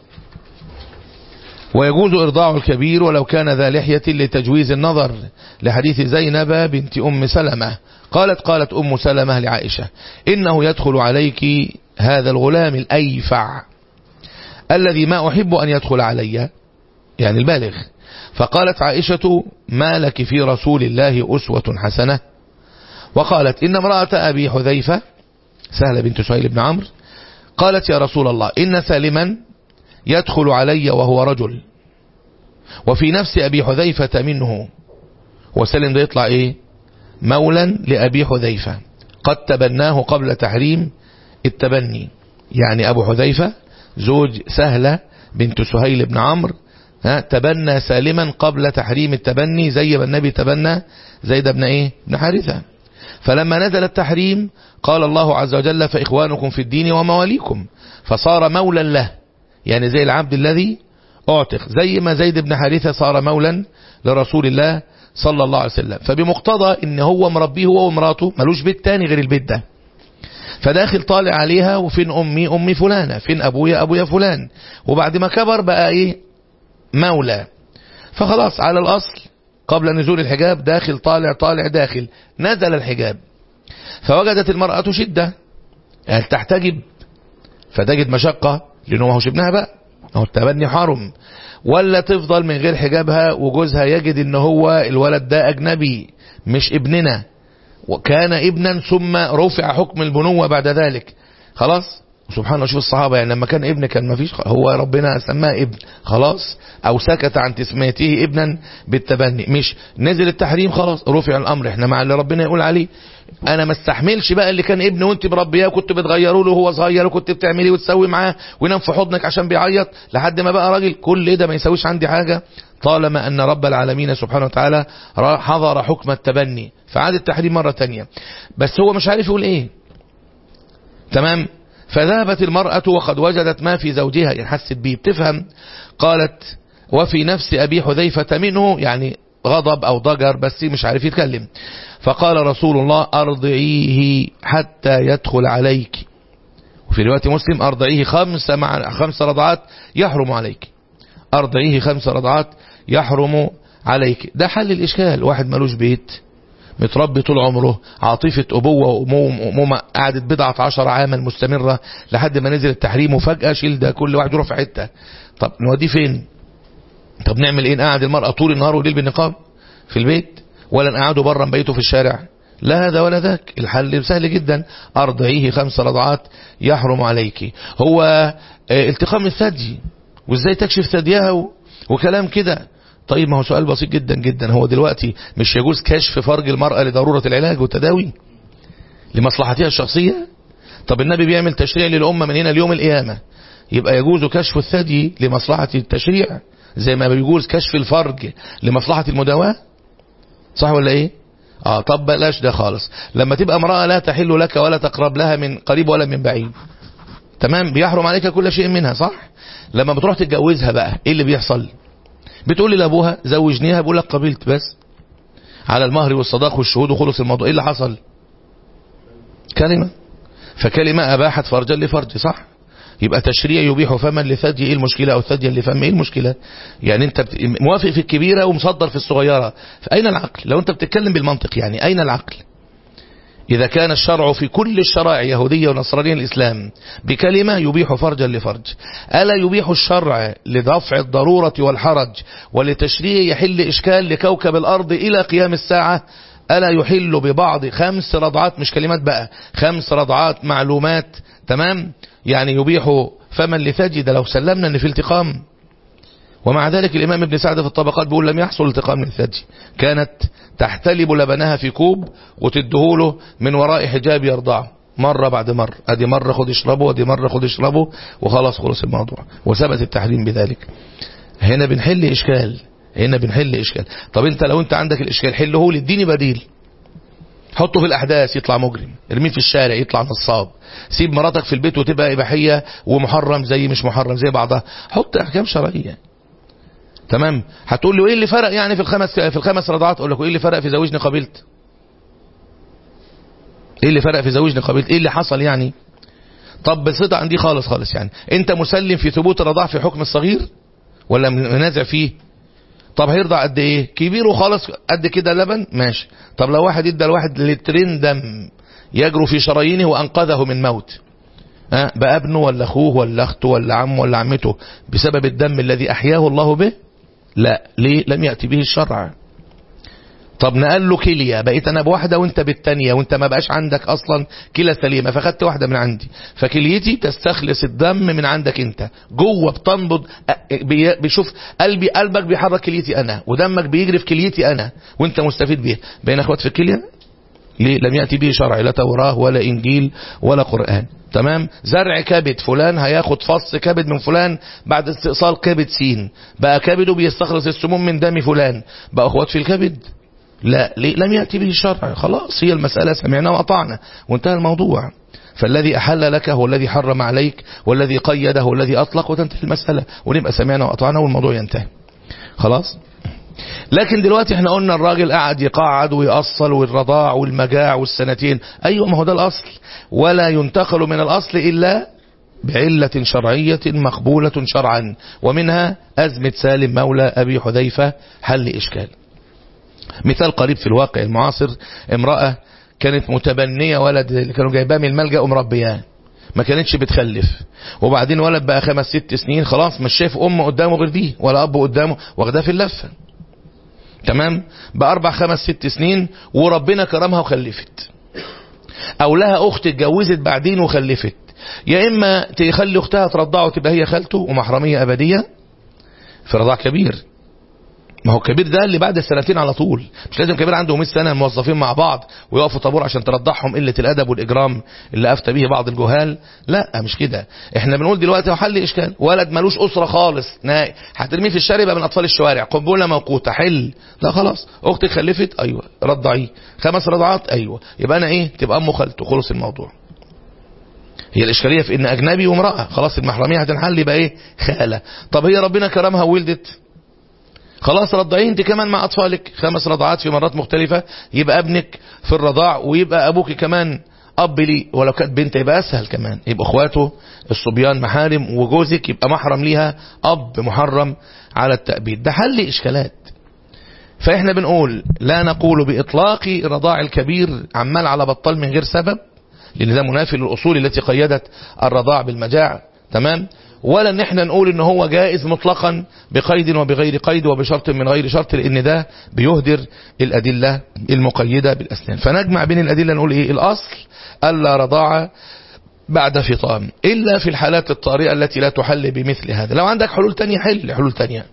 ويجوز إرضاع الكبير ولو كان ذا لحية لتجويز النظر لحديث زينب بنت أم سلمة قالت قالت أم سلمة لعائشة إنه يدخل عليك هذا الغلام الأيفع الذي ما أحب أن يدخل علي يعني البالغ فقالت عائشة ما لك في رسول الله أسوة حسنة وقالت إن امرأة أبي حذيفة سهلة بنت سهيل بن عمرو قالت يا رسول الله إن سالما يدخل علي وهو رجل وفي نفس أبي حذيفة منه وسلم ده يطلع إيه مولا لأبي حذيفة قد تبناه قبل تحريم التبني يعني أبو حذيفة زوج سهلة بنت سهيل بن عمرو ها تبنى سالما قبل تحريم التبني زي ما النبي تبنى زيد بن ايه بن حارثة فلما نزل التحريم قال الله عز وجل فإخوانكم في الدين ومواليكم فصار مولا له يعني زي العبد الذي اعتق زي ما زيد بن حارثة صار مولا لرسول الله صلى الله عليه وسلم فبمقتضى ان هو مربيه هو ومراته ملوش بيت تاني غير البيت ده فداخل طالع عليها وفين امي امي فلانة فين ابويا ابويا فلان وبعد ما كبر بقى ايه مولى فخلاص على الاصل قبل نزول الحجاب داخل طالع طالع داخل نزل الحجاب فوجدت المرأة شدة يعني تحتجب فتجد مشقة لأنه ما هوش ابنها بقى هو التبني حرم ولا تفضل من غير حجابها وجوزها يجد ان هو الولد ده اجنبي مش ابننا وكان ابنا ثم رفع حكم البنوة بعد ذلك خلاص سبحان الله شوف الصحابة يعني لما كان ابن كان ما فيش هو ربنا سماه ابن خلاص او سكت عن تسميته ابنا بالتبني مش نزل التحريم خلاص رفع الامر احنا مع اللي ربنا يقول عليه انا ما استحملش بقى اللي كان ابن وانت مربياه وكنت بتغيروا له وهو صغير وكنت بتعمليه وتسوي معاه وينام في حضنك عشان بيعيط لحد ما بقى راجل كل ده ما يسويش عندي حاجة طالما ان رب العالمين سبحانه وتعالى حضر حكم التبني فعاد التحريم مرة تانية بس هو مش عارف يقول ايه تمام فذهبت المرأة وقد وجدت ما في زوجها يعني حست بيه بتفهم قالت وفي نفس أبي حذيفة منه يعني غضب أو ضجر بس مش عارف يتكلم فقال رسول الله أرضعيه حتى يدخل عليك وفي رواية مسلم أرضعيه خمس مع خمس رضعات يحرم عليك أرضعيه خمس رضعات يحرم عليك ده حل الإشكال واحد ملوش بيت متربي طول عمره عاطفة أبوة وأمومة قعدت بضعة عشر عاما مستمرة لحد ما نزل التحريم وفجأة شيل ده كل واحد يروح في حتة طب نوديه فين طب نعمل ايه نقعد المرأة طول النهار وليل بالنقاب في البيت ولا نقعده بره بيته في الشارع لا هذا ولا ذاك الحل سهل جدا أرضعيه خمس رضعات يحرم عليك هو التقام الثدي وازاي تكشف ثديها وكلام كده طيب ما هو سؤال بسيط جدا جدا هو دلوقتي مش يجوز كشف فرج المرأة لضرورة العلاج والتداوي لمصلحتها الشخصية طب النبي بيعمل تشريع للأمة من هنا ليوم القيامة يبقى يجوز كشف الثدي لمصلحة التشريع زي ما بيجوز كشف الفرج لمصلحة المداواة صح ولا ايه اه طب بلاش ده خالص لما تبقى امرأة لا تحل لك ولا تقرب لها من قريب ولا من بعيد تمام بيحرم عليك كل شيء منها صح لما بتروح تتجوزها بقى ايه اللي بيحصل بتقول لي لابوها زوجنيها بقول لك قبلت بس على المهر والصداق والشهود وخلص الموضوع ايه اللي حصل كلمة فكلمة اباحت فرجا لفرج صح يبقى تشريع يبيح فما لثدي ايه المشكلة او ثديا لفم ايه المشكلة يعني انت بت... موافق في الكبيرة ومصدر في الصغيرة فاين العقل لو انت بتتكلم بالمنطق يعني اين العقل إذا كان الشرع في كل الشرائع يهودية ونصرانية الإسلام بكلمة يبيح فرجا لفرج ألا يبيح الشرع لدفع الضرورة والحرج ولتشريع يحل إشكال لكوكب الأرض إلى قيام الساعة ألا يحل ببعض خمس رضعات مش كلمات بقى خمس رضعات معلومات تمام يعني يبيح فمن لثجد لو سلمنا أن في التقام ومع ذلك الإمام ابن سعد في الطبقات بيقول لم يحصل التقام للثدي كانت تحتلب لبنها في كوب وتدهوله من وراء حجاب يرضعه مرة بعد مرة ادي مرة خد اشربه ودي مرة خد اشربه وخلاص خلص الموضوع وثبت التحريم بذلك هنا بنحل اشكال هنا بنحل اشكال طب انت لو انت عندك الاشكال حله لي اديني بديل حطه في الاحداث يطلع مجرم ارميه في الشارع يطلع نصاب سيب مراتك في البيت وتبقى اباحيه ومحرم زي مش محرم زي بعضها حط احكام شرعيه تمام هتقول له ايه اللي فرق يعني في الخمس في الخمس رضعات اقول لك ايه اللي فرق في زوجني قبلت ايه اللي فرق في زوجني قبلت ايه اللي حصل يعني طب بصيغه عندي خالص خالص يعني انت مسلم في ثبوت الرضاع في حكم الصغير ولا منازع فيه طب هيرضع قد ايه كبير وخالص قد كده لبن ماشي طب لو واحد ادى لواحد لترين دم يجري في شرايينه وانقذه من موت أه بقى ابنه ولا اخوه ولا اخته ولا عمه ولا عمته بسبب الدم الذي احياه الله به لا ليه لم يأتي به الشرع طب نقل له كلية بقيت انا بواحدة وانت بالتانية وانت ما بقاش عندك اصلا كلى سليمة فخدت واحدة من عندي فكليتي تستخلص الدم من عندك انت جوه بتنبض بيشوف قلبي قلبك بيحرك كليتي انا ودمك بيجري في كليتي انا وانت مستفيد بيه بين اخوات في الكلية ليه لم يأتي به شرع لا توراة ولا انجيل ولا قرآن تمام زرع كبد فلان هياخد فص كبد من فلان بعد استئصال كبد سين بقى كبده بيستخلص السموم من دم فلان بقى اخوات في الكبد لا ليه؟ لم يأتي به الشرع خلاص هي المسألة سمعنا وأطعنا وانتهى الموضوع فالذي أحل لك هو الذي حرم عليك والذي قيده هو الذي أطلق وتنتهي المسألة ونبقى سمعنا وأطعنا والموضوع ينتهي خلاص لكن دلوقتي احنا قلنا الراجل قاعد يقعد ويأصل والرضاع والمجاع والسنتين أيوة ما هو ده الأصل ولا ينتقل من الأصل إلا بعلة شرعية مقبولة شرعا ومنها أزمة سالم مولى أبي حذيفة حل إشكال مثال قريب في الواقع المعاصر امرأة كانت متبنية ولد اللي كانوا جايباه من الملجأ ومربياه ما كانتش بتخلف وبعدين ولد بقى خمس ست سنين خلاص مش شايف أم قدامه غير دي ولا أب قدامه واخداه في اللفة تمام بأربع خمس ست سنين وربنا كرمها وخلفت أو لها أخت اتجوزت بعدين وخلفت يا إما تخلي أختها ترضعه وتبقى هي خالته ومحرمية أبدية في رضاع كبير ما هو الكبير ده اللي بعد السنتين على طول مش لازم كبير عنده 100 سنة موظفين مع بعض ويقفوا طابور عشان ترضعهم قلة الأدب والإجرام اللي أفتى به بعض الجهال لا مش كده احنا بنقول دلوقتي هو حل إشكال ولد ملوش أسرة خالص نهائي هترميه في الشارع يبقى من أطفال الشوارع قنبلة موقوتة حل لا خلاص أختك خلفت أيوة رضعيه خمس رضعات أيوة يبقى أنا إيه تبقى أمه خالته خلص الموضوع هي الإشكالية في إن أجنبي وامرأة خلاص المحرمية هتنحل يبقى إيه خالة طب هي ربنا كرمها وولدت خلاص رضعيه انت كمان مع اطفالك خمس رضعات في مرات مختلفة يبقى ابنك في الرضاع ويبقى ابوك كمان اب لي ولو كانت بنت يبقى اسهل كمان يبقى اخواته الصبيان محارم وجوزك يبقى محرم ليها اب محرم على التأبيد ده حل اشكالات فاحنا بنقول لا نقول باطلاق رضاع الكبير عمال على بطال من غير سبب لان ده منافي للاصول التي قيدت الرضاع بالمجاعة تمام ولا ان احنا نقول ان هو جائز مطلقا بقيد وبغير قيد وبشرط من غير شرط لان ده بيهدر الادلة المقيدة بالاسنان فنجمع بين الادلة نقول ايه الاصل الا رضاعة بعد فطام الا في الحالات الطارئة التي لا تحل بمثل هذا لو عندك حلول تانية حل حلول تانية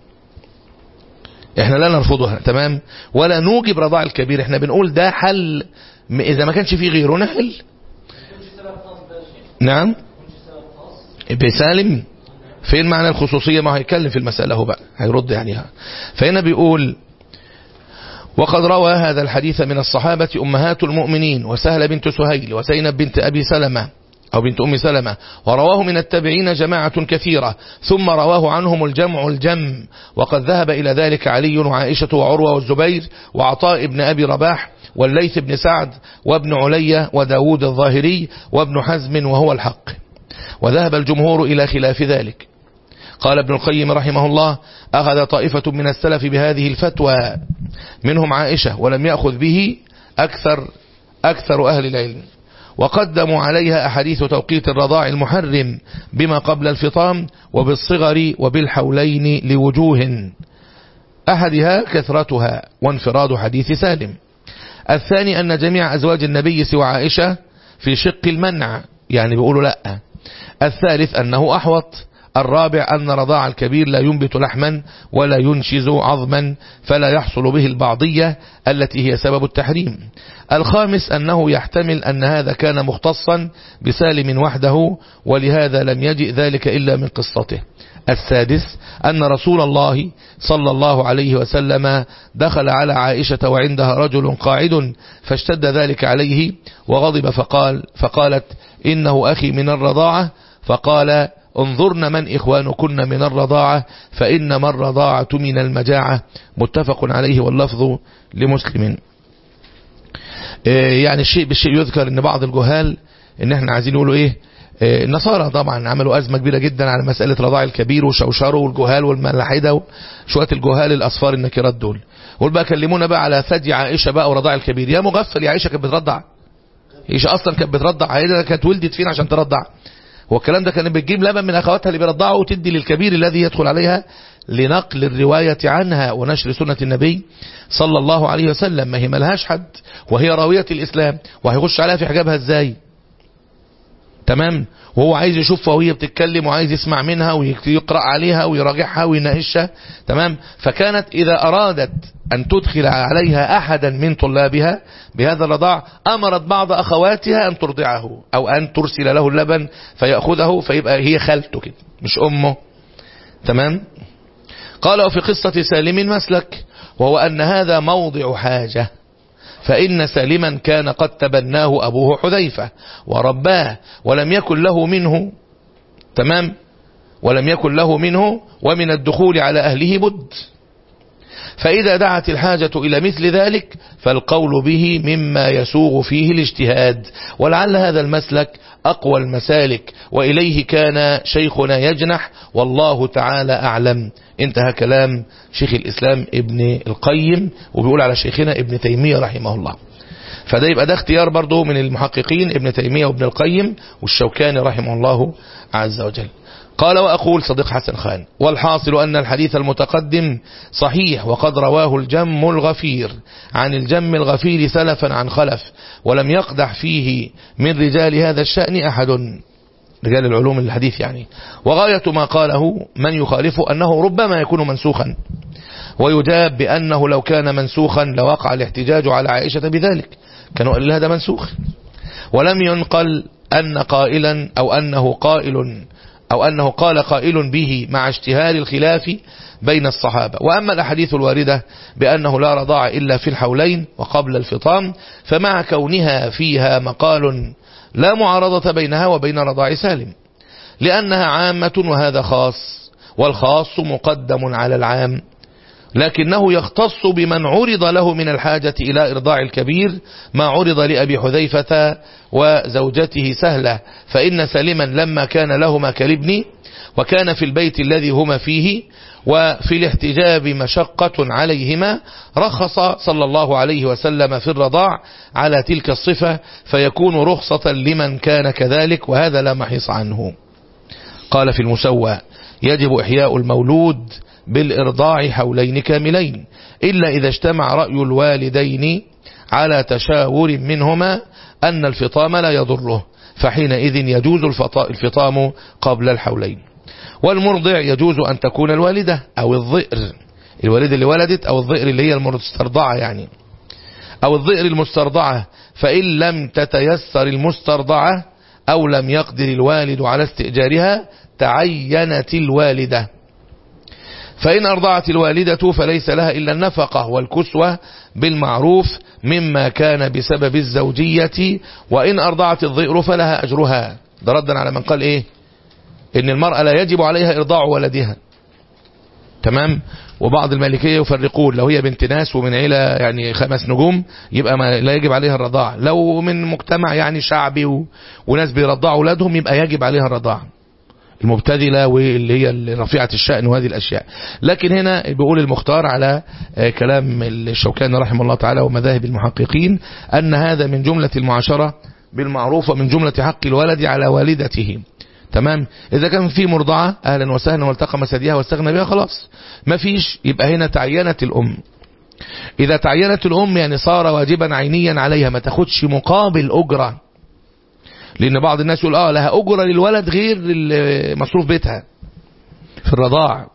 احنا لا نرفضها تمام ولا نوجب رضاع الكبير احنا بنقول ده حل اذا ما كانش فيه غيره نحل نعم بسالم فين معنى الخصوصية ما هيتكلم في المسألة هو بقى هيرد عليها فهنا بيقول وقد روى هذا الحديث من الصحابة أمهات المؤمنين وسهل بنت سهيل وزينب بنت أبي سلمة أو بنت أم سلمة ورواه من التابعين جماعة كثيرة ثم رواه عنهم الجمع الجم وقد ذهب إلى ذلك علي وعائشة وعروة والزبير وعطاء بن أبي رباح والليث بن سعد وابن علي وداود الظاهري وابن حزم وهو الحق وذهب الجمهور إلى خلاف ذلك قال ابن القيم رحمه الله أخذ طائفة من السلف بهذه الفتوى منهم عائشة ولم يأخذ به أكثر أكثر أهل العلم وقدموا عليها أحاديث توقيت الرضاع المحرم بما قبل الفطام وبالصغر وبالحولين لوجوه أحدها كثرتها وانفراد حديث سالم الثاني أن جميع أزواج النبي سوى عائشة في شق المنع يعني بيقولوا لأ الثالث أنه أحوط الرابع أن رضاع الكبير لا ينبت لحما ولا ينشز عظما فلا يحصل به البعضية التي هي سبب التحريم الخامس أنه يحتمل أن هذا كان مختصا بسالم وحده ولهذا لم يجئ ذلك إلا من قصته السادس أن رسول الله صلى الله عليه وسلم دخل على عائشة وعندها رجل قاعد فاشتد ذلك عليه وغضب فقال فقالت إنه أخي من الرضاعة فقال انظرن من إخوانكن من الرضاعة فإنما الرضاعة من المجاعة متفق عليه واللفظ لمسلم يعني الشيء بالشيء يذكر ان بعض الجهال ان احنا عايزين يقولوا ايه النصارى طبعا عملوا أزمة كبيرة جدا على مسألة رضاع الكبير وشوشروا والجهال والملاحدة وشوية الجهال الأصفار النكرات دول قول بقى كلمونا بقى على ثدي عائشة بقى ورضاع الكبير يا مغفل يا عائشة كانت بترضع عائشة أصلا كانت بترضع عائشة كانت ولدت فين عشان ترضع هو الكلام ده كان بتجيب لبن من أخواتها اللي بيرضعوا وتدي للكبير الذي يدخل عليها لنقل الرواية عنها ونشر سنة النبي صلى الله عليه وسلم ما هي ملهاش حد وهي راوية الإسلام وهيخش عليها في حجابها ازاي تمام وهو عايز يشوفها وهي بتتكلم وعايز يسمع منها ويقرأ عليها ويراجعها ويناقشها تمام فكانت إذا أرادت أن تدخل عليها أحدا من طلابها بهذا الرضاع أمرت بعض أخواتها أن ترضعه أو أن ترسل له اللبن فيأخذه فيبقى هي خالته كده مش أمه تمام قال وفي قصة سالم مسلك وهو أن هذا موضع حاجة فإن سالما كان قد تبناه أبوه حذيفة ورباه ولم يكن له منه تمام ولم يكن له منه ومن الدخول على أهله بد فإذا دعت الحاجة إلى مثل ذلك فالقول به مما يسوغ فيه الاجتهاد ولعل هذا المسلك أقوى المسالك وإليه كان شيخنا يجنح والله تعالى أعلم انتهى كلام شيخ الإسلام ابن القيم وبيقول على شيخنا ابن تيمية رحمه الله فده يبقى ده اختيار برضه من المحققين ابن تيمية وابن القيم والشوكاني رحمه الله عز وجل قال وأقول صديق حسن خان والحاصل أن الحديث المتقدم صحيح وقد رواه الجم الغفير عن الجم الغفير سلفا عن خلف ولم يقدح فيه من رجال هذا الشأن أحد رجال العلوم الحديث يعني وغاية ما قاله من يخالف أنه ربما يكون منسوخا ويجاب بأنه لو كان منسوخا لوقع الاحتجاج على عائشة بذلك كانوا قال هذا منسوخ ولم ينقل أن قائلا أو أنه قائل أو أنه قال قائل به مع اشتهار الخلاف بين الصحابة وأما الأحاديث الواردة بأنه لا رضاع إلا في الحولين وقبل الفطام فمع كونها فيها مقال لا معارضة بينها وبين رضاع سالم لأنها عامة وهذا خاص والخاص مقدم على العام لكنه يختص بمن عرض له من الحاجة إلى إرضاع الكبير ما عرض لأبي حذيفة وزوجته سهلة فإن سلما لما كان لهما كالابن وكان في البيت الذي هما فيه وفي الاحتجاب مشقة عليهما رخص صلى الله عليه وسلم في الرضاع على تلك الصفة فيكون رخصة لمن كان كذلك وهذا لا محيص عنه قال في المسوى يجب إحياء المولود بالإرضاع حولين كاملين إلا إذا اجتمع رأي الوالدين على تشاور منهما أن الفطام لا يضره فحينئذ يجوز الفطام قبل الحولين والمرضع يجوز أن تكون الوالدة أو الضئر الوالدة اللي ولدت أو الضئر اللي هي المسترضعة يعني أو الضئر المسترضعة فإن لم تتيسر المسترضعة أو لم يقدر الوالد على استئجارها تعينت الوالدة فإن أرضعت الوالدة فليس لها إلا النفقة والكسوة بالمعروف مما كان بسبب الزوجية وإن أرضعت الضئر فلها أجرها ده ردا على من قال إيه إن المرأة لا يجب عليها إرضاع ولدها تمام وبعض المالكية يفرقون لو هي بنت ناس ومن عيلة يعني خمس نجوم يبقى ما لا يجب عليها الرضاع لو من مجتمع يعني شعبي و... وناس بيرضعوا أولادهم يبقى يجب عليها الرضاع المبتذلة واللي هي رفيعة الشأن وهذه الأشياء لكن هنا بيقول المختار على كلام الشوكاني رحمه الله تعالى ومذاهب المحققين أن هذا من جملة المعاشرة بالمعروف ومن جملة حق الولد على والدته تمام إذا كان في مرضعة أهلا وسهلا والتقى ثديها واستغنى بها خلاص ما فيش يبقى هنا تعينت الأم إذا تعينت الأم يعني صار واجبا عينيا عليها ما تاخدش مقابل أجرة لأن بعض الناس يقول آه لها أجرة للولد غير مصروف بيتها في الرضاع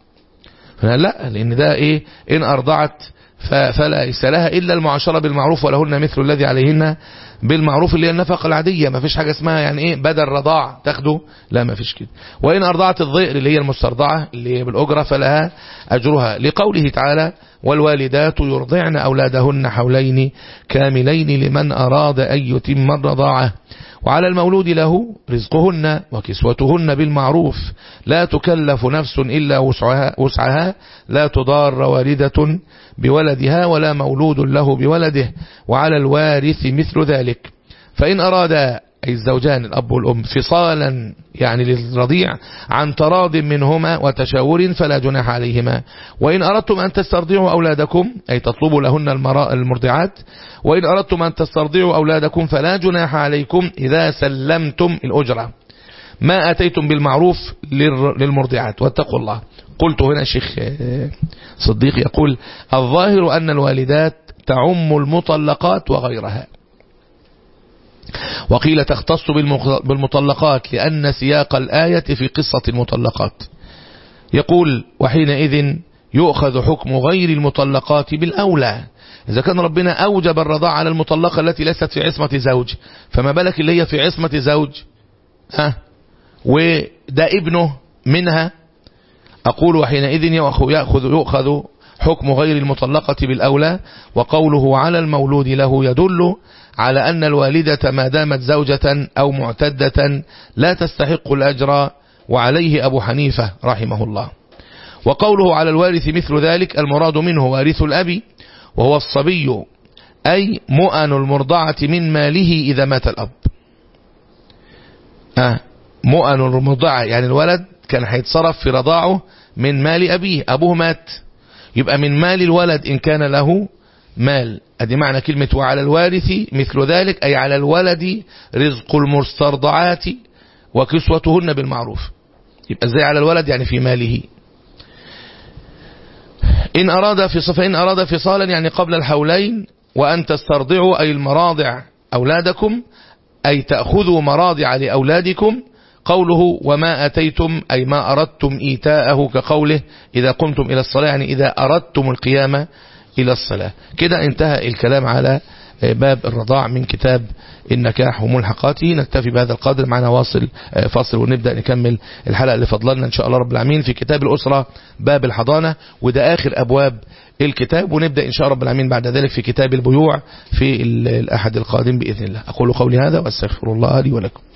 لا لأن ده إيه إن أرضعت فلا ليس لها إلا المعاشرة بالمعروف ولهن مثل الذي عليهن بالمعروف اللي هي النفقة العادية ما فيش حاجة اسمها يعني ايه بدل رضاع تاخده لا ما فيش كده وإن أرضعت الضئر اللي هي المسترضعة اللي هي بالأجرة فلها أجرها لقوله تعالى والوالدات يرضعن أولادهن حولين كاملين لمن أراد أن يتم الرضاعة وعلى المولود له رزقهن وكسوتهن بالمعروف لا تكلف نفس إلا وسعها, وسعها لا تضار والدة بولدها ولا مولود له بولده وعلى الوارث مثل ذلك فإن أراد أي الزوجان الأب والأم فصالا يعني للرضيع عن تراض منهما وتشاور فلا جناح عليهما وإن أردتم أن تسترضعوا أولادكم أي تطلبوا لهن المرضعات وإن أردتم أن تسترضعوا أولادكم فلا جناح عليكم إذا سلمتم الأجرة ما أتيتم بالمعروف للمرضعات واتقوا الله قلت هنا الشيخ صديق يقول الظاهر أن الوالدات تعم المطلقات وغيرها وقيل تختص بالمطلقات لأن سياق الآية في قصة المطلقات يقول وحينئذ يؤخذ حكم غير المطلقات بالأولى إذا كان ربنا أوجب الرضاع على المطلقة التي ليست في عصمة زوج فما بالك اللي هي في عصمة زوج ها وده ابنه منها أقول وحينئذ يأخذ, يؤخذ حكم غير المطلقة بالأولى وقوله على المولود له يدل على أن الوالدة ما دامت زوجة أو معتدة لا تستحق الأجر وعليه أبو حنيفة رحمه الله وقوله على الوارث مثل ذلك المراد منه وارث الأب وهو الصبي أي مؤن المرضعة من ماله إذا مات الأب آه مؤن المرضعة يعني الولد كان هيتصرف في رضاعه من مال أبيه أبوه مات يبقى من مال الولد إن كان له مال ادي معنى كلمة وعلى الوارث مثل ذلك أي على الولد رزق المسترضعات وكسوتهن بالمعروف يبقى ازاي على الولد يعني في ماله إن أراد في صفين أراد فصالا يعني قبل الحولين وأن تسترضعوا أي المراضع أولادكم أي تأخذوا مراضع لأولادكم قوله وما أتيتم أي ما أردتم إيتاءه كقوله إذا قمتم إلى الصلاة يعني إذا أردتم القيامة إلى الصلاة كده انتهى الكلام على باب الرضاع من كتاب النكاح وملحقاته نكتفي بهذا القدر معنا واصل فاصل ونبدأ نكمل الحلقة اللي فضلنا إن شاء الله رب العالمين في كتاب الأسرة باب الحضانة وده آخر أبواب الكتاب ونبدأ إن شاء رب العالمين بعد ذلك في كتاب البيوع في الأحد القادم بإذن الله أقول قولي هذا وأستغفر الله لي ولكم